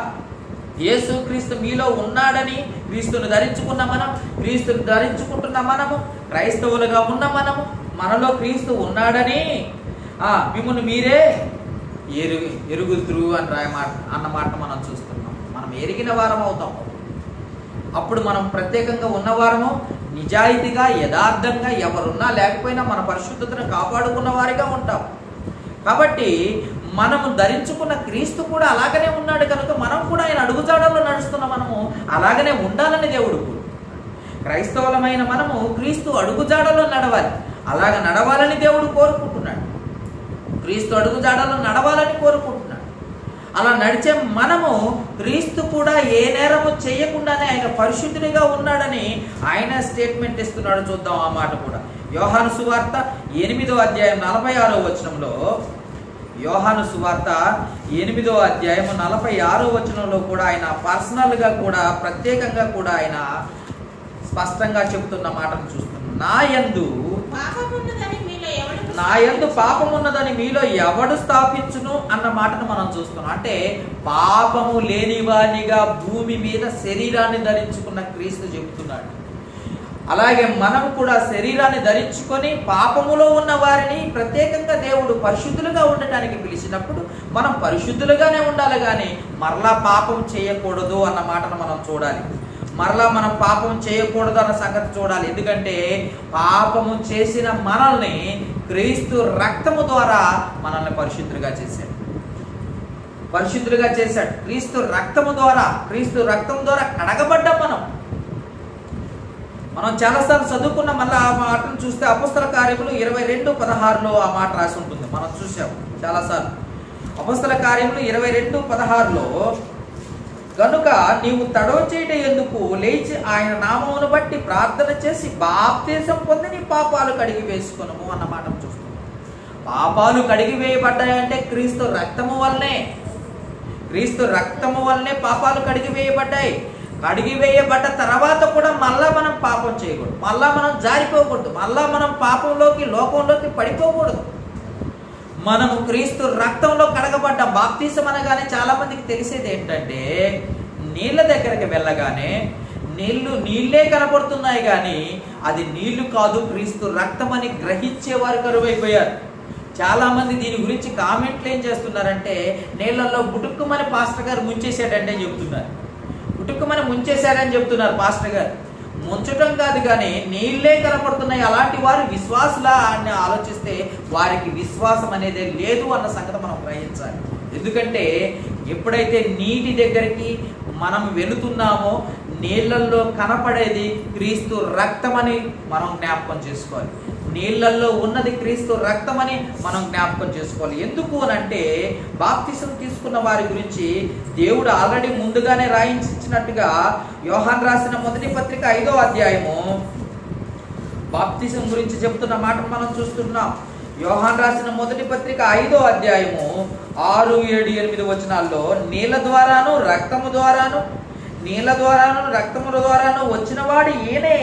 యేసు క్రీస్తు మీలో ఉన్నాడని క్రీస్తుని ధరించుకున్న మనం క్రీస్తుని ధరించుకుంటున్న మనము క్రైస్తవులుగా ఉన్న మనము మనలో క్రీస్తు ఉన్నాడని ఆ మిమ్మల్ని మీరే ఎరుగు ఎరుగుతురు అని రాయ మాట అన్న మాట మనం చూస్తున్నాం మనం ఎరిగిన వారం అవుతాం అప్పుడు మనం ప్రత్యేకంగా ఉన్నవారము నిజాయితీగా యథార్థంగా ఎవరున్నా లేకపోయినా మన పరిశుద్ధతను కాపాడుకున్న వారిగా ఉంటాం కాబట్టి మనము ధరించుకున్న క్రీస్తు కూడా అలాగనే ఉన్నాడు కనుక మనం కూడా ఆయన అడుగుజాడల్లో నడుస్తున్న మనము అలాగనే ఉండాలని దేవుడు కోరు. క్రైస్తవులమైన మనము క్రీస్తు అడుగుజాడలో నడవాలి అలాగ నడవాలని దేవుడు కోరుకుంటున్నాడు క్రీస్తు అడుగుజాడలో నడవాలని కోరుకుంటున్నాడు అలా నడిచే మనము క్రీస్తు కూడా ఏ నేరము చేయకుండానే ఆయన పరిశుద్ధునిగా ఉన్నాడని ఆయన స్టేట్మెంట్ ఇస్తున్నాడు చూద్దాం ఆ మాట కూడా యోహాను సువార్త ఎనిమిదో అధ్యాయం నలభై ఆరో వచనంలో యోహాను సువార్త ఎనిమిదో అధ్యాయం నలభై ఆరో వచనంలో కూడా ఆయన పర్సనల్గా కూడా ప్రత్యేకంగా కూడా ఆయన స్పష్టంగా చెబుతున్న మాటను చూస్తున్నాం నా యందు పాపమున్నదని మీలో ఎవడు నా యందు పాపం ఉన్నదని మీలో ఎవడు స్థాపించును అన్న మాటను మనం చూస్తున్నాం అంటే పాపము లేనివానిగా భూమి మీద శరీరాన్ని ధరించుకున్న క్రీస్తు చెబుతున్నాడు అలాగే మనం కూడా శరీరాన్ని ధరించుకొని పాపములో ఉన్న వారిని ప్రత్యేకంగా దేవుడు పరిశుద్ధులుగా ఉండటానికి పిలిచినప్పుడు మనం పరిశుద్ధులుగానే ఉండాలి కానీ మరలా పాపం చేయకూడదు అన్న మాటను మనం చూడాలి మరలా మనం పాపం చేయకూడదు అన్న సంగతి చూడాలి ఎందుకంటే పాపము చేసిన మనల్ని క్రీస్తు రక్తము ద్వారా మనల్ని పరిశుద్ధులుగా చేశాడు పరిశుద్ధులుగా చేశాడు క్రీస్తు రక్తము ద్వారా క్రీస్తు రక్తం ద్వారా కడగబడ్డాం మనం మనం చాలాసార్లు చదువుకున్న మళ్ళీ ఆ మాటను చూస్తే అపస్తల కార్యములు ఇరవై రెండు పదహారులో ఆ మాట రాసి ఉంటుంది మనం చూసాం చాలాసార్లు అపస్తల కార్యములు ఇరవై రెండు పదహారులో గనుక నీవు తడవ చేయట ఎందుకు లేచి ఆయన నామమును బట్టి ప్రార్థన చేసి బాప్తీసం పొంది నీ పాపాలు కడిగి వేసుకునము అన్న మాట చూస్తున్నాం పాపాలు కడిగి వేయబడ్డాయంటే క్రీస్తు రక్తము వల్లనే క్రీస్తు రక్తము వల్లనే పాపాలు కడిగి వేయబడ్డాయి కడిగి వేయబడ్డ తర్వాత కూడా మళ్ళా మనం పాపం చేయకూడదు మళ్ళా మనం జారిపోకూడదు మళ్ళా మనం పాపంలోకి లోకంలోకి పడిపోకూడదు మనము క్రీస్తు రక్తంలో కడగబడ్డాం బాప్తీసం అనగానే చాలా మందికి తెలిసేది ఏంటంటే నీళ్ళ దగ్గరికి వెళ్ళగానే నీళ్లు నీళ్ళే కనబడుతున్నాయి కానీ అది నీళ్లు కాదు క్రీస్తు రక్తం అని గ్రహించేవారు కరువైపోయారు చాలా మంది దీని గురించి కామెంట్లు ఏం చేస్తున్నారంటే నీళ్ళల్లో గుటుక్కుమని పాస్టర్ గారు ముంచేశాడంటే చెబుతున్నారు గుటుక్కుమని ముంచేశాడని చెప్తున్నారు పాస్టర్ గారు ముంచటం కాదు కానీ నీళ్ళే కనపడుతున్నాయి అలాంటి వారు విశ్వాసులా అని ఆలోచిస్తే వారికి విశ్వాసం అనేది లేదు అన్న సంగతి మనం గ్రహించాలి ఎందుకంటే ఎప్పుడైతే నీటి దగ్గరికి మనం వెళుతున్నామో నీళ్ళల్లో కనపడేది క్రీస్తు రక్తమని మనం జ్ఞాపకం చేసుకోవాలి నీళ్ళల్లో ఉన్నది క్రీస్తు రక్తమని మనం జ్ఞాపకం చేసుకోవాలి ఎందుకు అని అంటే బాప్తిసం తీసుకున్న వారి గురించి దేవుడు ఆల్రెడీ ముందుగానే రాయించినట్టుగా యోహాన్ రాసిన మొదటి పత్రిక ఐదో అధ్యాయము బాప్తిసం గురించి చెప్తున్న మాటను మనం చూస్తున్నాం యోహాన్ రాసిన మొదటి పత్రిక ఐదో అధ్యాయము ఆరు ఏడు ఎనిమిది వచనాల్లో నీళ్ళ ద్వారాను రక్తము ద్వారాను నీళ్ళ ద్వారాను రక్తముల ద్వారాను వచ్చిన వాడు ఈయనే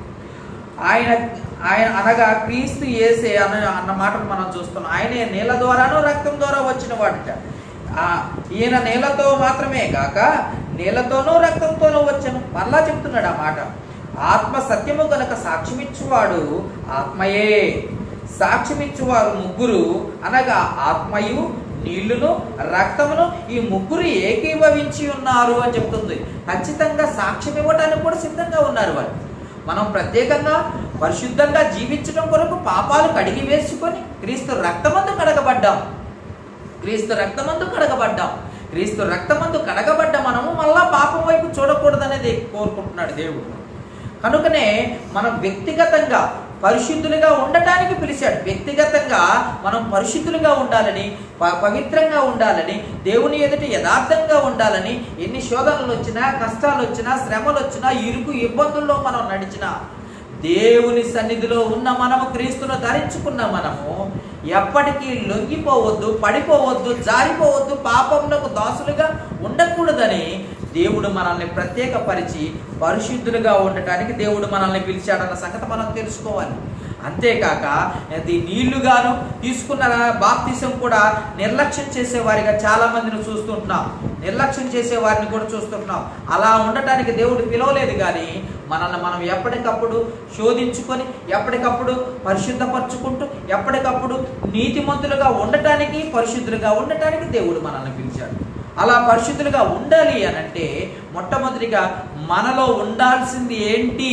ఆయన ఆయన అనగా క్రీస్తు ఏసే అన్న అన్న మాటను మనం చూస్తున్నాం ఆయనే నీళ్ళ ద్వారాను రక్తం ద్వారా వచ్చిన వాడిట ఆ, ఈయన నీళ్ళతో మాత్రమే కాక నీళ్ళతోనూ రక్తంతోనూ వచ్చను మరలా చెప్తున్నాడు ఆ మాట ఆత్మ సత్యము గనక సాక్ష్యమిచ్చువాడు ఆత్మయే సాక్ష్యమిచ్చువారు ముగ్గురు అనగా ఆత్మయు నీళ్లును రక్తమును ఈ ముగ్గురు ఏకీభవించి ఉన్నారు అని చెప్తుంది ఖచ్చితంగా సాక్ష్యం ఇవ్వడానికి కూడా సిద్ధంగా ఉన్నారు వాళ్ళు మనం ప్రత్యేకంగా పరిశుద్ధంగా జీవించడం కొరకు పాపాలు కడిగి వేసుకొని క్రీస్తు రక్తమందు కడగబడ్డాం క్రీస్తు రక్తమందు కడగబడ్డాం క్రీస్తు రక్తమందు కడగబడ్డ మనము మళ్ళా పాపం వైపు చూడకూడదనేది కోరుకుంటున్నాడు దేవుడు కనుకనే మనం వ్యక్తిగతంగా పరిశుద్ధులుగా ఉండటానికి పిలిచాడు వ్యక్తిగతంగా మనం పరిశుద్ధులుగా ఉండాలని ప- పవిత్రంగా ఉండాలని దేవుని ఎదుట యథార్థంగా ఉండాలని ఎన్ని శోధనలు వచ్చినా కష్టాలు వచ్చినా శ్రమలు వచ్చినా ఇరుకు ఇబ్బందుల్లో మనం నడిచినా దేవుని సన్నిధిలో ఉన్న మనము క్రీస్తును ధరించుకున్న మనము ఎప్పటికీ లొంగిపోవద్దు పడిపోవద్దు జారిపోవద్దు పాపములకు దాసులుగా ఉండకూడదని దేవుడు మనల్ని ప్రత్యేకపరిచి పరిశుద్ధులుగా ఉండటానికి దేవుడు మనల్ని పిలిచాడన్న సంగతి మనం తెలుసుకోవాలి అంతేకాక అది నీళ్లుగాను తీసుకున్న బాప్తిసం కూడా నిర్లక్ష్యం చేసే వారిగా చాలా మందిని చూస్తుంటున్నాం నిర్లక్ష్యం చేసే వారిని కూడా చూస్తుంటున్నాం అలా ఉండటానికి దేవుడు పిలవలేదు కానీ మనల్ని మనం ఎప్పటికప్పుడు శోధించుకొని ఎప్పటికప్పుడు పరిశుద్ధపరచుకుంటూ ఎప్పటికప్పుడు నీతిమంతులుగా ఉండటానికి పరిశుద్ధులుగా ఉండటానికి దేవుడు మనల్ని పిలిచాడు అలా పరిశుద్ధులుగా ఉండాలి అని అంటే మొట్టమొదటిగా మనలో ఉండాల్సింది ఏంటి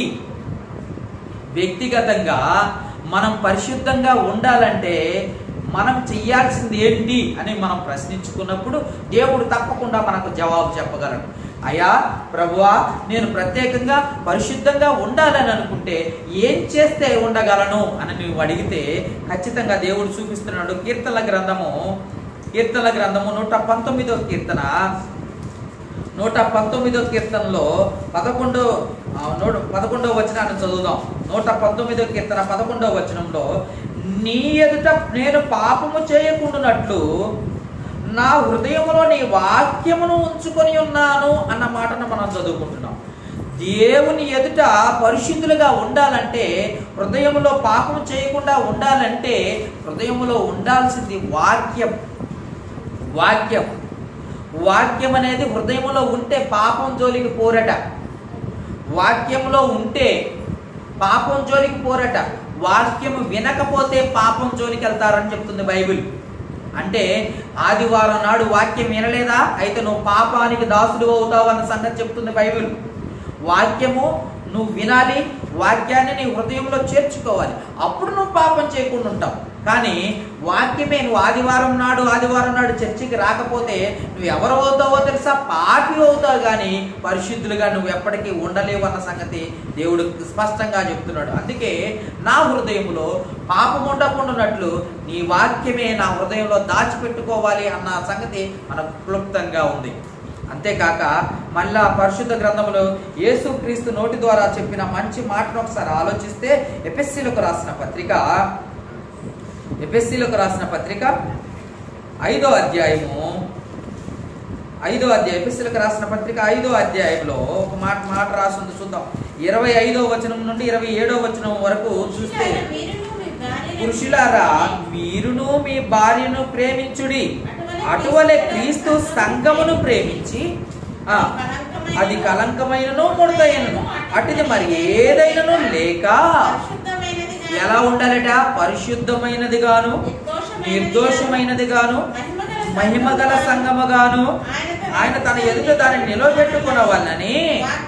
వ్యక్తిగతంగా మనం పరిశుద్ధంగా ఉండాలంటే మనం చెయ్యాల్సింది ఏంటి అని మనం ప్రశ్నించుకున్నప్పుడు దేవుడు తప్పకుండా మనకు జవాబు చెప్పగలడు అయ్యా ప్రభువా నేను ప్రత్యేకంగా పరిశుద్ధంగా ఉండాలని అనుకుంటే ఏం చేస్తే ఉండగలను అని నువ్వు అడిగితే ఖచ్చితంగా దేవుడు చూపిస్తున్నాడు కీర్తనల గ్రంథము కీర్తనల గ్రంథము నూట పంతొమ్మిదో కీర్తన నూట పంతొమ్మిదో కీర్తనలో పదకొండో ఆ, నూట పదకొండవ వచనాన్ని చదువుదాం నూట పంతొమ్మిదో కీర్తన పదకొండవ వచనంలో నీ ఎదుట నేను పాపము చేయకుండానట్లు నా హృదయంలో నీ వాక్యమును ఉంచుకొని ఉన్నాను అన్న మాటను మనం చదువుకుంటున్నాం దేవుని ఎదుట పరిశుద్ధులుగా ఉండాలంటే హృదయంలో పాపం చేయకుండా ఉండాలంటే హృదయంలో ఉండాల్సింది వాక్యం వాక్యం వాక్యం అనేది హృదయంలో ఉంటే పాపం జోలికి పోరట వాక్యంలో ఉంటే పాపం జోలికి పోరట వాక్యం వినకపోతే పాపం జోలికి వెళ్తారని చెప్తుంది బైబిల్ అంటే ఆదివారం నాడు వాక్యం వినలేదా అయితే నువ్వు పాపానికి దాసుడు అవుతావు అన్న సంగతి చెప్తుంది బైబిల్ వాక్యము నువ్వు వినాలి వాక్యాన్ని నీ హృదయంలో చేర్చుకోవాలి అప్పుడు నువ్వు పాపం చేయకుండా ఉంటావు కానీ వాక్యమే నువ్వు ఆదివారం నాడు ఆదివారం నాడు చర్చికి రాకపోతే నువ్వు ఎవరు అవుతావో తెలుసా పాపి అవుతావు కానీ పరిశుద్ధులుగా నువ్వు ఎప్పటికీ ఉండలేవు అన్న సంగతి దేవుడు స్పష్టంగా చెప్తున్నాడు అందుకే నా హృదయంలో పాపం ఉండకుండానట్లు నీ వాక్యమే నా హృదయంలో దాచిపెట్టుకోవాలి అన్న సంగతి మనకు క్లుప్తంగా ఉంది అంతేకాక మళ్ళా పరిశుద్ధ గ్రంథములో యేసుక్రీస్తు నోటి ద్వారా చెప్పిన మంచి మాటను ఒకసారి ఆలోచిస్తే ఎపిస్సీలకు రాసిన పత్రిక ఎపిస్సీలకు రాసిన పత్రిక ఐదో అధ్యాయము ఐదో అధ్యాయం ఎపిస్సీలకు రాసిన పత్రిక ఐదో అధ్యాయంలో ఒక మాట మాట రాసింది చూద్దాం ఇరవై ఐదో వచనం నుండి ఇరవై ఏడో వచనం వరకు చూస్తే పురుషులారా మీరును మీ భార్యను ప్రేమించుడి అటువలే క్రీస్తు సంఘమును ప్రేమించి ఆ, అది కలంకమైనను ముడతైనను అటుది మరి ఏదైనను లేక ఎలా ఉండాలట పరిశుద్ధమైనది గాను నిర్దోషమైనది గాను మహిమగల సంగముగాను ఆయన తన ఎదుట దాన్ని నిలబెట్టుకునవలనని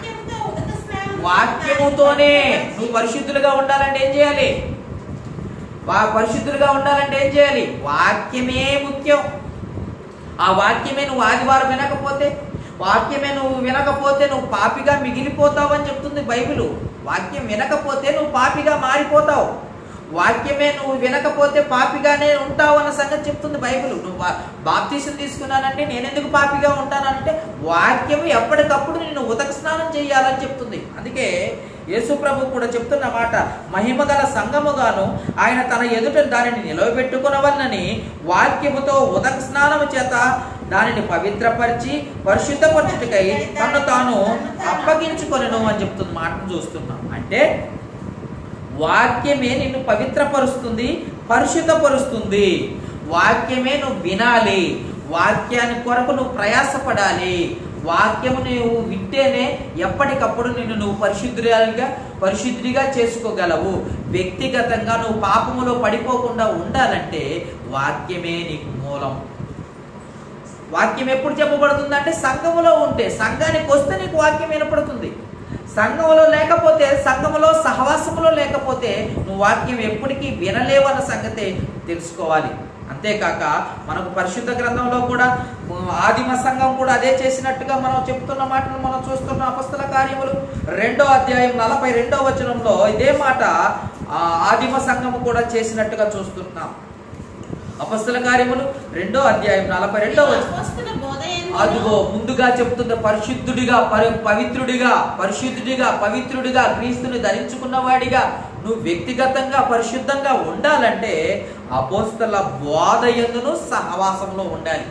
వాక్యముతోనే నువ్వు పరిశుద్ధులుగా ఉండాలంటే ఏం చేయాలి వా పరిశుద్ధులుగా ఉండాలంటే ఏం చేయాలి వాక్యమే ముఖ్యం ఆ వాక్యమే నువ్వు ఆదివారం వినకపోతే వాక్యమే నువ్వు వినకపోతే నువ్వు పాపిగా మిగిలిపోతావు అని చెప్తుంది బైబిల్ వాక్యం వినకపోతే నువ్వు పాపిగా మారిపోతావు వాక్యమే నువ్వు వినకపోతే పాపిగానే ఉంటావు అన్న సంగతి చెప్తుంది బైబిల్ నువ్వు బా- బాప్తీసం తీసుకున్నానంటే నేను ఎందుకు పాపిగా ఉంటానంటే వాక్యం ఎప్పటికప్పుడు నిన్ను ఉదక స్నానం చేయాలని చెప్తుంది అందుకే యేసు ప్రభు కూడా చెప్తున్న మాట మహిమగల సంగముగాను ఆయన తన ఎదుట దానిని నిలవబెట్టుకునవలనని వాక్యముతో ఉదక స్నానము చేత దానిని పవిత్రపరిచి పరిశుద్ధపరచుటకై తను తాను అప్పగించుకొనను అని చెప్తున్న మాటను చూస్తున్నాం అంటే వాక్యమే నిన్ను పవిత్రపరుస్తుంది పరిశుద్ధపరుస్తుంది వాక్యమే నువ్వు వినాలి వాక్యాన్ని కొరకు నువ్వు ప్రయాసపడాలి వాక్యము నువ్వు వింటేనే ఎప్పటికప్పుడు నిన్ను నువ్వు పరిశుద్ధురాలుగా పరిశుద్ధిగా చేసుకోగలవు వ్యక్తిగతంగా నువ్వు పాపములో పడిపోకుండా ఉండాలంటే వాక్యమే నీకు మూలం వాక్యం ఎప్పుడు చెప్పబడుతుంది అంటే సంఘములో ఉంటే సంఘానికి వస్తే నీకు వాక్యం వినపడుతుంది సంఘములో లేకపోతే సంఘములో సహవాసములో లేకపోతే నువ్వు వాక్యం ఎప్పటికీ వినలేవన్న సంగతి తెలుసుకోవాలి అంతేకాక మనకు పరిశుద్ధ గ్రంథంలో కూడా ఉమ్, ఆదిమ సంఘం కూడా అదే చేసినట్టుగా మనం చెప్తున్న మాటను మనం చూస్తున్న అపస్తల కార్యములు రెండో అధ్యాయం నలభై రెండో వచనంలో ఇదే మాట ఆ, ఆదిమ సంఘము కూడా చేసినట్టుగా చూస్తున్నాం అపస్తల కార్యములు రెండో అధ్యాయం నలభై రెండో వచనం అపోస్తల బోధ యందును అదిగో ముందుగా చెప్తుంది పరిశుద్ధుడిగా పరి పవిత్రుడిగా పరిశుద్ధుడిగా పవిత్రుడిగా క్రీస్తుని ధరించుకున్నవాడిగా నువ్వు వ్యక్తిగతంగా పరిశుద్ధంగా ఉండాలంటే అపోస్తల బోధయందును సహవాసంలో ఉండాలి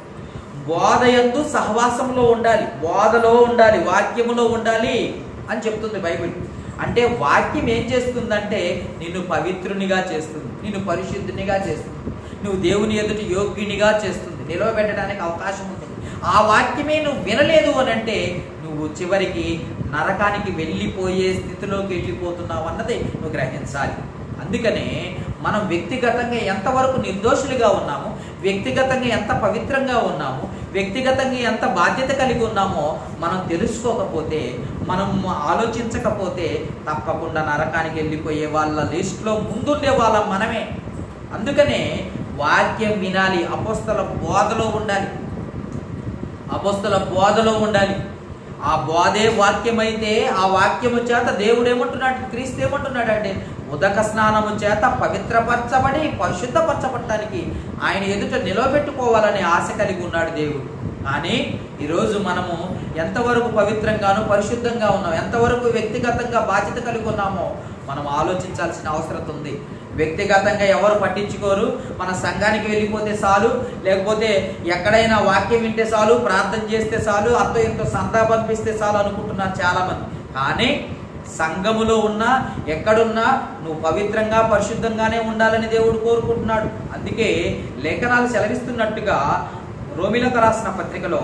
బోధయందు సహవాసంలో ఉండాలి బోధలో ఉండాలి వాక్యములో ఉండాలి అని చెప్తుంది బైబిల్ అంటే వాక్యం ఏం చేస్తుందంటే నిన్ను పవిత్రునిగా చేస్తుంది నిన్ను పరిశుద్ధునిగా చేస్తుంది నువ్వు దేవుని ఎదుటి యోగ్యునిగా చేస్తుంది నిలవబెట్టడానికి అవకాశం ఉంది ఆ వాక్యమే నువ్వు వినలేదు అని అంటే నువ్వు చివరికి నరకానికి వెళ్ళిపోయే స్థితిలోకి వెళ్ళిపోతున్నావు అన్నది నువ్వు గ్రహించాలి అందుకనే మనం వ్యక్తిగతంగా ఎంతవరకు నిర్దోషులుగా ఉన్నాము వ్యక్తిగతంగా ఎంత పవిత్రంగా ఉన్నాము వ్యక్తిగతంగా ఎంత బాధ్యత కలిగి ఉన్నామో మనం తెలుసుకోకపోతే మనం ఆలోచించకపోతే తప్పకుండా నరకానికి వెళ్ళిపోయే వాళ్ళ లిస్టులో ముందుండే వాళ్ళం మనమే అందుకనే వాక్యం వినాలి అపోస్తల బోధలో ఉండాలి అపోస్తల బోధలో ఉండాలి ఆ బోధే వాక్యమైతే ఆ వాక్యము చేత దేవుడు ఏమంటున్నాడు క్రీస్తు ఏమంటున్నాడు అంటే ఉదక స్నానము చేత పవిత్రపరచబడి పరిశుద్ధపరచబడటానికి ఆయన ఎదుట నిలవబెట్టుకోవాలనే ఆశ కలిగి ఉన్నాడు దేవుడు కానీ ఈరోజు మనము ఎంతవరకు పవిత్రంగాను పరిశుద్ధంగా ఉన్నాం ఎంతవరకు వ్యక్తిగతంగా బాధ్యత కలిగి ఉన్నామో మనం ఆలోచించాల్సిన అవసరం ఉంది వ్యక్తిగతంగా ఎవరు పట్టించుకోరు మన సంఘానికి వెళ్ళిపోతే చాలు లేకపోతే ఎక్కడైనా వాక్యం వింటే చాలు ప్రార్థన చేస్తే చాలు అంతో ఎంతో సందా పంపిస్తే చాలు అనుకుంటున్నారు చాలా మంది కానీ సంఘములో ఉన్నా ఎక్కడున్నా నువ్వు పవిత్రంగా పరిశుద్ధంగానే ఉండాలని దేవుడు కోరుకుంటున్నాడు అందుకే లేఖనాలు సెలవిస్తున్నట్టుగా రోమిలకు రాసిన పత్రికలో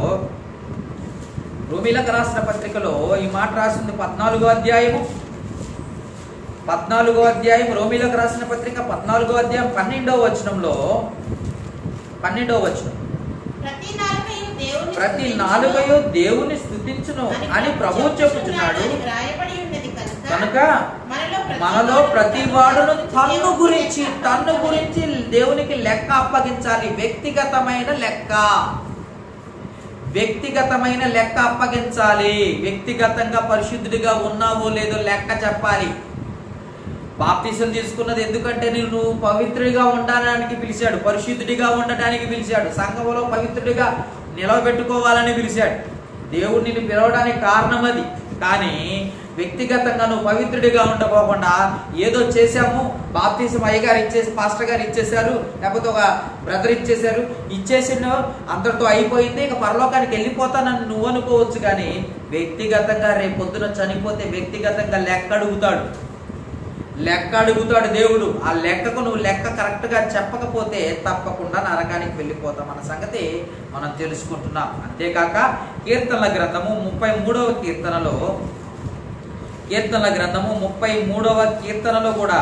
రోమిలకు రాసిన పత్రికలో ఈ మాట రాసింది పద్నాలుగో అధ్యాయము పద్నాలుగో అధ్యాయం రోమిలకు రాసిన పత్రిక పద్నాలుగో అధ్యాయం పన్నెండవ వచనంలో పన్నెండవ వచనం ప్రతి నాలుకయు దేవుని ప్రతి స్తుతించును నాలుగయో దేవుని స్థుతించును అని ప్రభు చెప్పుచున్నాడు అని వ్రాయబడి ఉన్నది కనుక కనుక మనలో ప్రతి మనలో వాడును ప్రతి తన వాడును తన్ను దేవునికి గురించి లెక్క తన్ను అప్పగించాలి. గురించి దేవునికి లెక్క అప్పగించాలి వ్యక్తిగతమైన లెక్క వ్యక్తిగతమైన లెక్క అప్పగించాలి వ్యక్తిగతంగా పరిశుద్ధుడిగా ఉన్నావో లేదో లెక్క చెప్పాలి బాప్తిసం తీసుకున్నది ఎందుకంటే నేను పవిత్రుడిగా ఉండడానికి పిలిచాడు పరిశుద్ధుడిగా ఉండటానికి పిలిచాడు సంఘంలో పవిత్రుడిగా నిలవబెట్టుకోవాలని పిలిచాడు దేవుడు నిన్ను పిలవడానికి కారణం అది కానీ వ్యక్తిగతంగా నువ్వు పవిత్రుడిగా ఉండకోకుండా ఏదో చేశాము బాప్తీసం అయ్యగారు ఇచ్చేసి పాస్టర్ గారు ఇచ్చేశారు లేకపోతే ఒక బ్రదర్ ఇచ్చేశారు ఇచ్చేసిన అంతటితో అయిపోయింది ఇక పరలోకానికి వెళ్ళిపోతానని నువ్వు అనుకోవచ్చు కానీ వ్యక్తిగతంగా రేపు పొద్దున చనిపోతే వ్యక్తిగతంగా లెక్క అడుగుతాడు లెక్క అడుగుతాడు దేవుడు ఆ లెక్కకు నువ్వు లెక్క కరెక్ట్గా చెప్పకపోతే తప్పకుండా నరకానికి వెళ్ళిపోతాం అన్న సంగతి మనం తెలుసుకుంటున్నాం అంతేకాక కీర్తనల గ్రంథము ముప్పై మూడవ కీర్తనలో కీర్తనల గ్రంథము ముప్పై మూడవ కీర్తనలో కూడా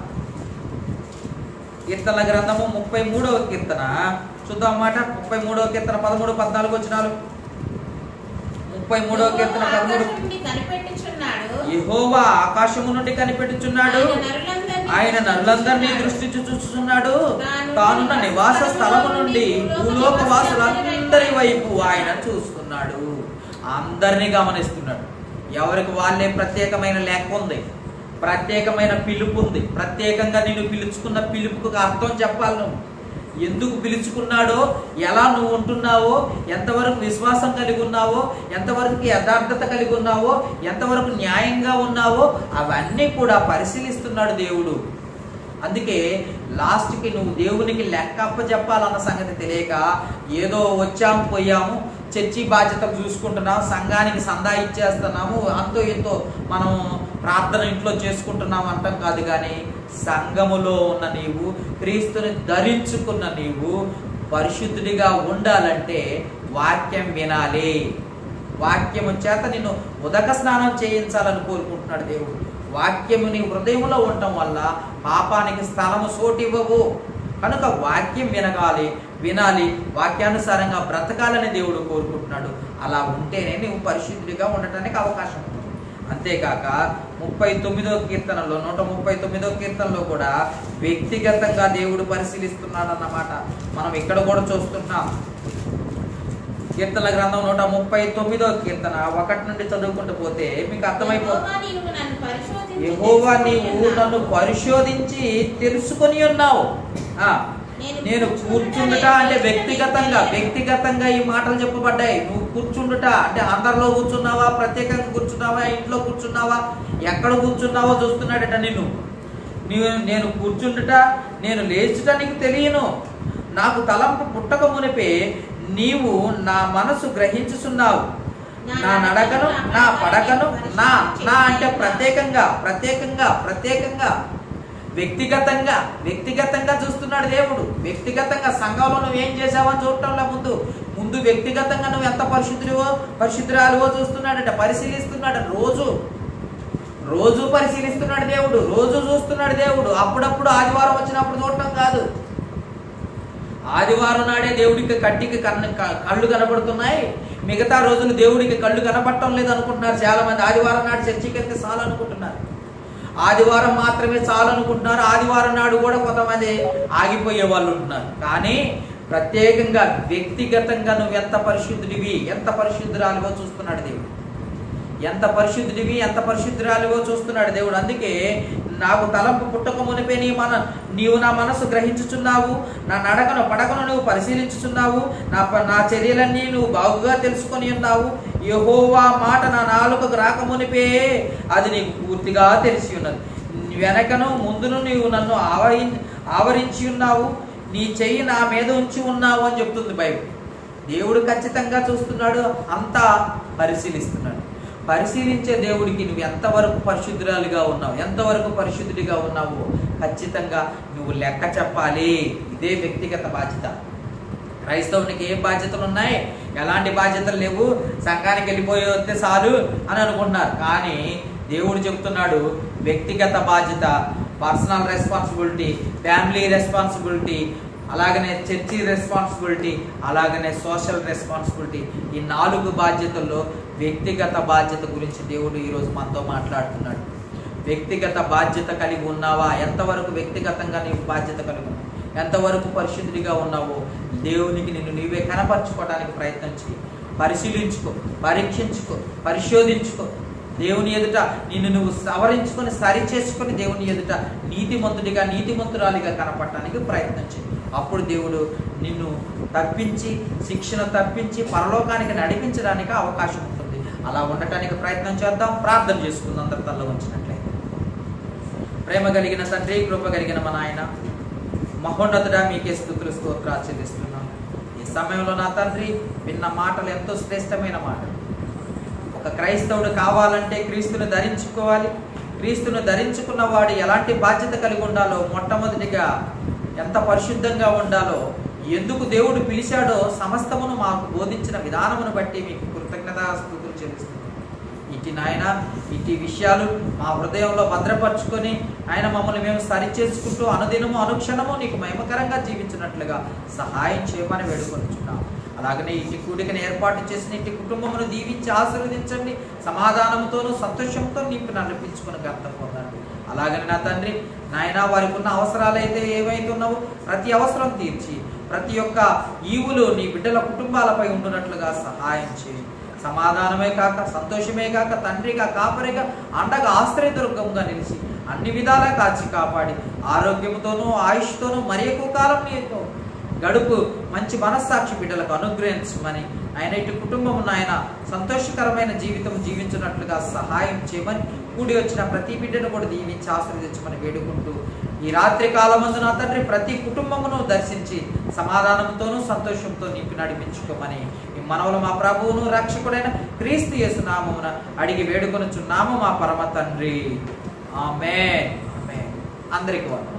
కీర్తనల గ్రంథము ముప్పై మూడవ కీర్తన చూద్దాం మాట ముప్పై మూడవ కీర్తన పదమూడు పద్నాలుగు వచ్చినాలు ముప్పై మూడవ కీర్తన పదమూడు ఆకాశం నుండి కనిపెట్టుచున్నాడు యెహోవా ఆకాశము నుండి కనిపెట్టుచున్నాడు ఆయన నరులందరినీ దృష్టి చూస్తున్నాడు తానున్న నివాస స్థలము నుండి భూలోక వాసులందరి వైపు ఆయన చూస్తున్నాడు అందరినీ గమనిస్తున్నాడు ఎవరికి వాళ్ళే ప్రత్యేకమైన లెక్క ఉంది ప్రత్యేకమైన పిలుపు ఉంది ప్రత్యేకంగా నేను పిలుచుకున్న పిలుపుకు అర్థం చెప్పాలి నువ్వు ఎందుకు పిలుచుకున్నాడో ఎలా నువ్వు ఉంటున్నావో ఎంతవరకు విశ్వాసం కలిగి ఉన్నావో ఎంతవరకు యథార్థత కలిగి ఉన్నావో ఎంతవరకు న్యాయంగా ఉన్నావో అవన్నీ కూడా పరిశీలిస్తున్నాడు దేవుడు అందుకే లాస్ట్కి నువ్వు దేవునికి లెక్క అప్పచెప్పాలన్న సంగతి తెలియక ఏదో వచ్చాము పోయాము చర్చి బాధ్యతలు చూసుకుంటున్నాము సంఘానికి సందా ఇచ్చేస్తున్నాము అంతో ఇంతో మనం ప్రార్థన ఇంట్లో చేసుకుంటున్నాం అంటాం కాదు కానీ సంఘములో ఉన్న నీవు క్రీస్తుని ధరించుకున్న నీవు పరిశుద్ధుడిగా ఉండాలంటే వాక్యం వినాలి వాక్యము చేత నిన్ను ఉదక స్నానం చేయించాలని కోరుకుంటున్నాడు దేవుడు వాక్యము నీ హృదయంలో ఉండటం వల్ల పాపానికి స్థలము సోటివ్వవు కనుక వాక్యం వినగాలి వినాలి వాక్యానుసారంగా బ్రతకాలని దేవుడు కోరుకుంటున్నాడు అలా ఉంటేనే నువ్వు పరిశుద్ధుడిగా ఉండటానికి అవకాశం ఉంది అంతేకాక ముప్పై తొమ్మిదో కీర్తనలో నూట ముప్పై తొమ్మిదో కీర్తనలో కూడా వ్యక్తిగతంగా దేవుడు పరిశీలిస్తున్నాడు అన్నమాట మనం ఇక్కడ కూడా చూస్తున్నాం కీర్తన గ్రంథం నూట ముప్పై తొమ్మిదో కీర్తన ఒకటి నుండి చదువుకుంటూ పోతే మీకు అర్థమైపోతుంది యెహోవా యహోవా నీవు నన్ను పరిశోధించి నీవు ఉన్నావు. నన్ను పరిశోధించి తెలుసుకొని ఉన్నావు ఆ, నేను కూర్చుండుట అంటే వ్యక్తిగతంగా వ్యక్తిగతంగా ఈ మాటలు చెప్పబడ్డాయి నువ్వు కూర్చుండుట అంటే అందరిలో కూర్చున్నావా ప్రత్యేకంగా కూర్చున్నావా ఇంట్లో కూర్చున్నావా ఎక్కడ కూర్చున్నావో చూస్తున్నాడట నిన్ను నీవు నేను కూర్చుండుట నేను లేచుట నీకు తెలియను నాకు తలంపు పుట్టక మునిపే నీవు నా మనసు గ్రహించుచున్నావు నా నడకను నా పడకను నా నా అంటే ప్రత్యేకంగా ప్రత్యేకంగా ప్రత్యేకంగా వ్యక్తిగతంగా వ్యక్తిగతంగా చూస్తున్నాడు దేవుడు వ్యక్తిగతంగా సంఘంలో నువ్వు ఏం చేసావని చూడటంలో ముందు ముందు వ్యక్తిగతంగా నువ్వు ఎంత పరిశుద్ధుడివో పరిశుద్ధురాలువో చూస్తున్నాడట పరిశీలిస్తున్నాడు రోజు రోజు పరిశీలిస్తున్నాడు దేవుడు రోజు చూస్తున్నాడు దేవుడు అప్పుడప్పుడు ఆదివారం వచ్చినప్పుడు చూడటం కాదు ఆదివారం నాడే దేవుడికి కంటికి కన్ను క- కళ్ళు కనబడుతున్నాయి మిగతా రోజులు దేవుడికి కళ్ళు కనబడటం లేదు అనుకుంటున్నారు చాలా మంది ఆదివారం నాడు చర్చికి వెళ్తే చాలు అనుకుంటున్నారు ఆదివారం మాత్రమే చాలు అనుకుంటున్నారు ఆదివారం నాడు కూడా కొంతమంది ఆగిపోయే వాళ్ళు ఉంటున్నారు కానీ ప్రత్యేకంగా వ్యక్తిగతంగా నువ్వు ఎంత పరిశుద్ధుడివి ఎంత పరిశుద్ధురాలివో చూస్తున్నాడు దేవుడు ఎంత పరిశుద్ధుడివి ఎంత పరిశుద్ధురాలివో చూస్తున్నాడు దేవుడు అందుకే నాకు తలంపు పుట్టక మునిపే నీ మన నీవు నా మనసు గ్రహించుచున్నావు నా నడకను పడకను నువ్వు పరిశీలించుచున్నావు నా ప- నా చర్యలన్నీ నువ్వు బాగుగా తెలుసుకొని ఉన్నావు యహోవా మాట నా నాలుకకు రాక మునిపే అది నీకు పూర్తిగా తెలిసి ఉన్నది వెనకను ముందును నీవు నన్ను ఆవరి ఆవరించి ఉన్నావు నీ చెయ్యి నా మీద ఉంచి ఉన్నావు అని చెప్తుంది బైబిల్ దేవుడు ఖచ్చితంగా చూస్తున్నాడు అంతా పరిశీలిస్తున్నాడు పరిశీలించే దేవుడికి నువ్వు ఎంతవరకు పరిశుద్ధురాలుగా ఉన్నావు ఎంతవరకు పరిశుద్ధుడిగా ఉన్నావు ఖచ్చితంగా నువ్వు లెక్క చెప్పాలి ఇదే వ్యక్తిగత బాధ్యత క్రైస్తవునికి ఏం బాధ్యతలు ఉన్నాయి ఎలాంటి బాధ్యతలు లేవు సంఘానికి వెళ్ళిపోయి వస్తే చాలు అని అనుకుంటున్నారు కానీ దేవుడు చెప్తున్నాడు వ్యక్తిగత బాధ్యత పర్సనల్ రెస్పాన్సిబిలిటీ ఫ్యామిలీ రెస్పాన్సిబిలిటీ అలాగనే చర్చి రెస్పాన్సిబిలిటీ అలాగనే సోషల్ రెస్పాన్సిబిలిటీ ఈ నాలుగు బాధ్యతల్లో వ్యక్తిగత బాధ్యత గురించి దేవుడు ఈరోజు మనతో మాట్లాడుతున్నాడు వ్యక్తిగత బాధ్యత కలిగి ఉన్నావా ఎంతవరకు వ్యక్తిగతంగా నీవు బాధ్యత కలిగి ఉన్నావు ఎంతవరకు పరిశుద్ధిగా ఉన్నావో దేవునికి నిన్ను నీవే కనపరచుకోవడానికి ప్రయత్నం చేయి పరిశీలించుకో పరీక్షించుకో పరిశోధించుకో దేవుని ఎదుట నిన్ను నువ్వు సవరించుకొని సరి చేసుకొని దేవుని ఎదుట నీతిమంతుడిగా నీతిమంతురాలిగా కనపడటానికి ప్రయత్నం చేయి అప్పుడు దేవుడు నిన్ను తప్పించి శిక్షణ తప్పించి పరలోకానికి నడిపించడానికి అవకాశం ఉంటుంది అలా ఉండటానికి ప్రయత్నం చేద్దాం ప్రార్థన చేసుకుందాం అందరి తల్ల ఉంచినట్లయితే ప్రేమ కలిగిన తండ్రి కృప కలిగిన మన ఆయన మహోన్నతుడా మీకే స్థుతులు స్తోత్రాలు చెల్లిస్తున్నాం ఈ సమయంలో నా తండ్రి విన్న మాటలు ఎంతో శ్రేష్టమైన మాటలు ఒక క్రైస్తవుడు కావాలంటే క్రీస్తును ధరించుకోవాలి క్రీస్తును ధరించుకున్న వాడు ఎలాంటి బాధ్యత కలిగి ఉండాలో మొట్టమొదటిగా ఎంత పరిశుద్ధంగా ఉండాలో ఎందుకు దేవుడు పిలిచాడో సమస్తమును మాకు బోధించిన విధానమును బట్టి మీకు కృతజ్ఞతాస్తుతులు చెల్లిస్తున్నాం ఇటు నాయన ఇటు విషయాలు మా హృదయంలో భద్రపరుచుకొని ఆయన మమ్మల్ని మేము సరిచేసుకుంటూ అనుదినము అనుక్షణము నీకు మహిమకరంగా జీవించినట్లుగా సహాయం చేయమని వేడుకొనిచున్నాం అలాగనే ఇంటి కూడికని ఏర్పాటు చేసిన ఇంటి కుటుంబమును దీవించి ఆశీర్వదించండి సమాధానంతోనూ సంతోషంతో నీకు నడిపించుకుని గంట పొందండి అలాగని నా తండ్రి నాయన వారికి ఉన్న అవసరాలు అయితే ఏవైతే ఉన్నావో ప్రతి అవసరం తీర్చి ప్రతి ఒక్క ఈవులు నీ బిడ్డల కుటుంబాలపై ఉండునట్లుగా సహాయం చేయి సమాధానమే కాక సంతోషమే కాక తండ్రిగా కాపరిగా అండగా ఆశ్రయదుర్గంగా నిలిచి అన్ని విధాలా కాచి కాపాడి ఆరోగ్యంతోనూ ఆయుష్తోనూ మరి ఎక్కువ కాలం నీతో గడుపు మంచి మనస్సాక్షి బిడ్డలకు అనుగ్రహించమని ఆయన ఇటు కుటుంబం ఆయన సంతోషకరమైన జీవితం జీవించినట్లుగా సహాయం చేయమని కూడి వచ్చిన ప్రతి బిడ్డను కూడా దీవించి ఆశీర్వదించమని వేడుకుంటూ ఈ రాత్రి కాలమందు నా తండ్రి ప్రతి కుటుంబమును దర్శించి సమాధానంతోనూ సంతోషంతో నింపి నడిపించుకోమని ఈ మనవులు మా ప్రభువును రక్షకుడైన క్రీస్తు యేసు నామమున అడిగి వేడుకొనుచున్నాము మా పరమ తండ్రి ఆమె ఆమె అందరికి వందనాలు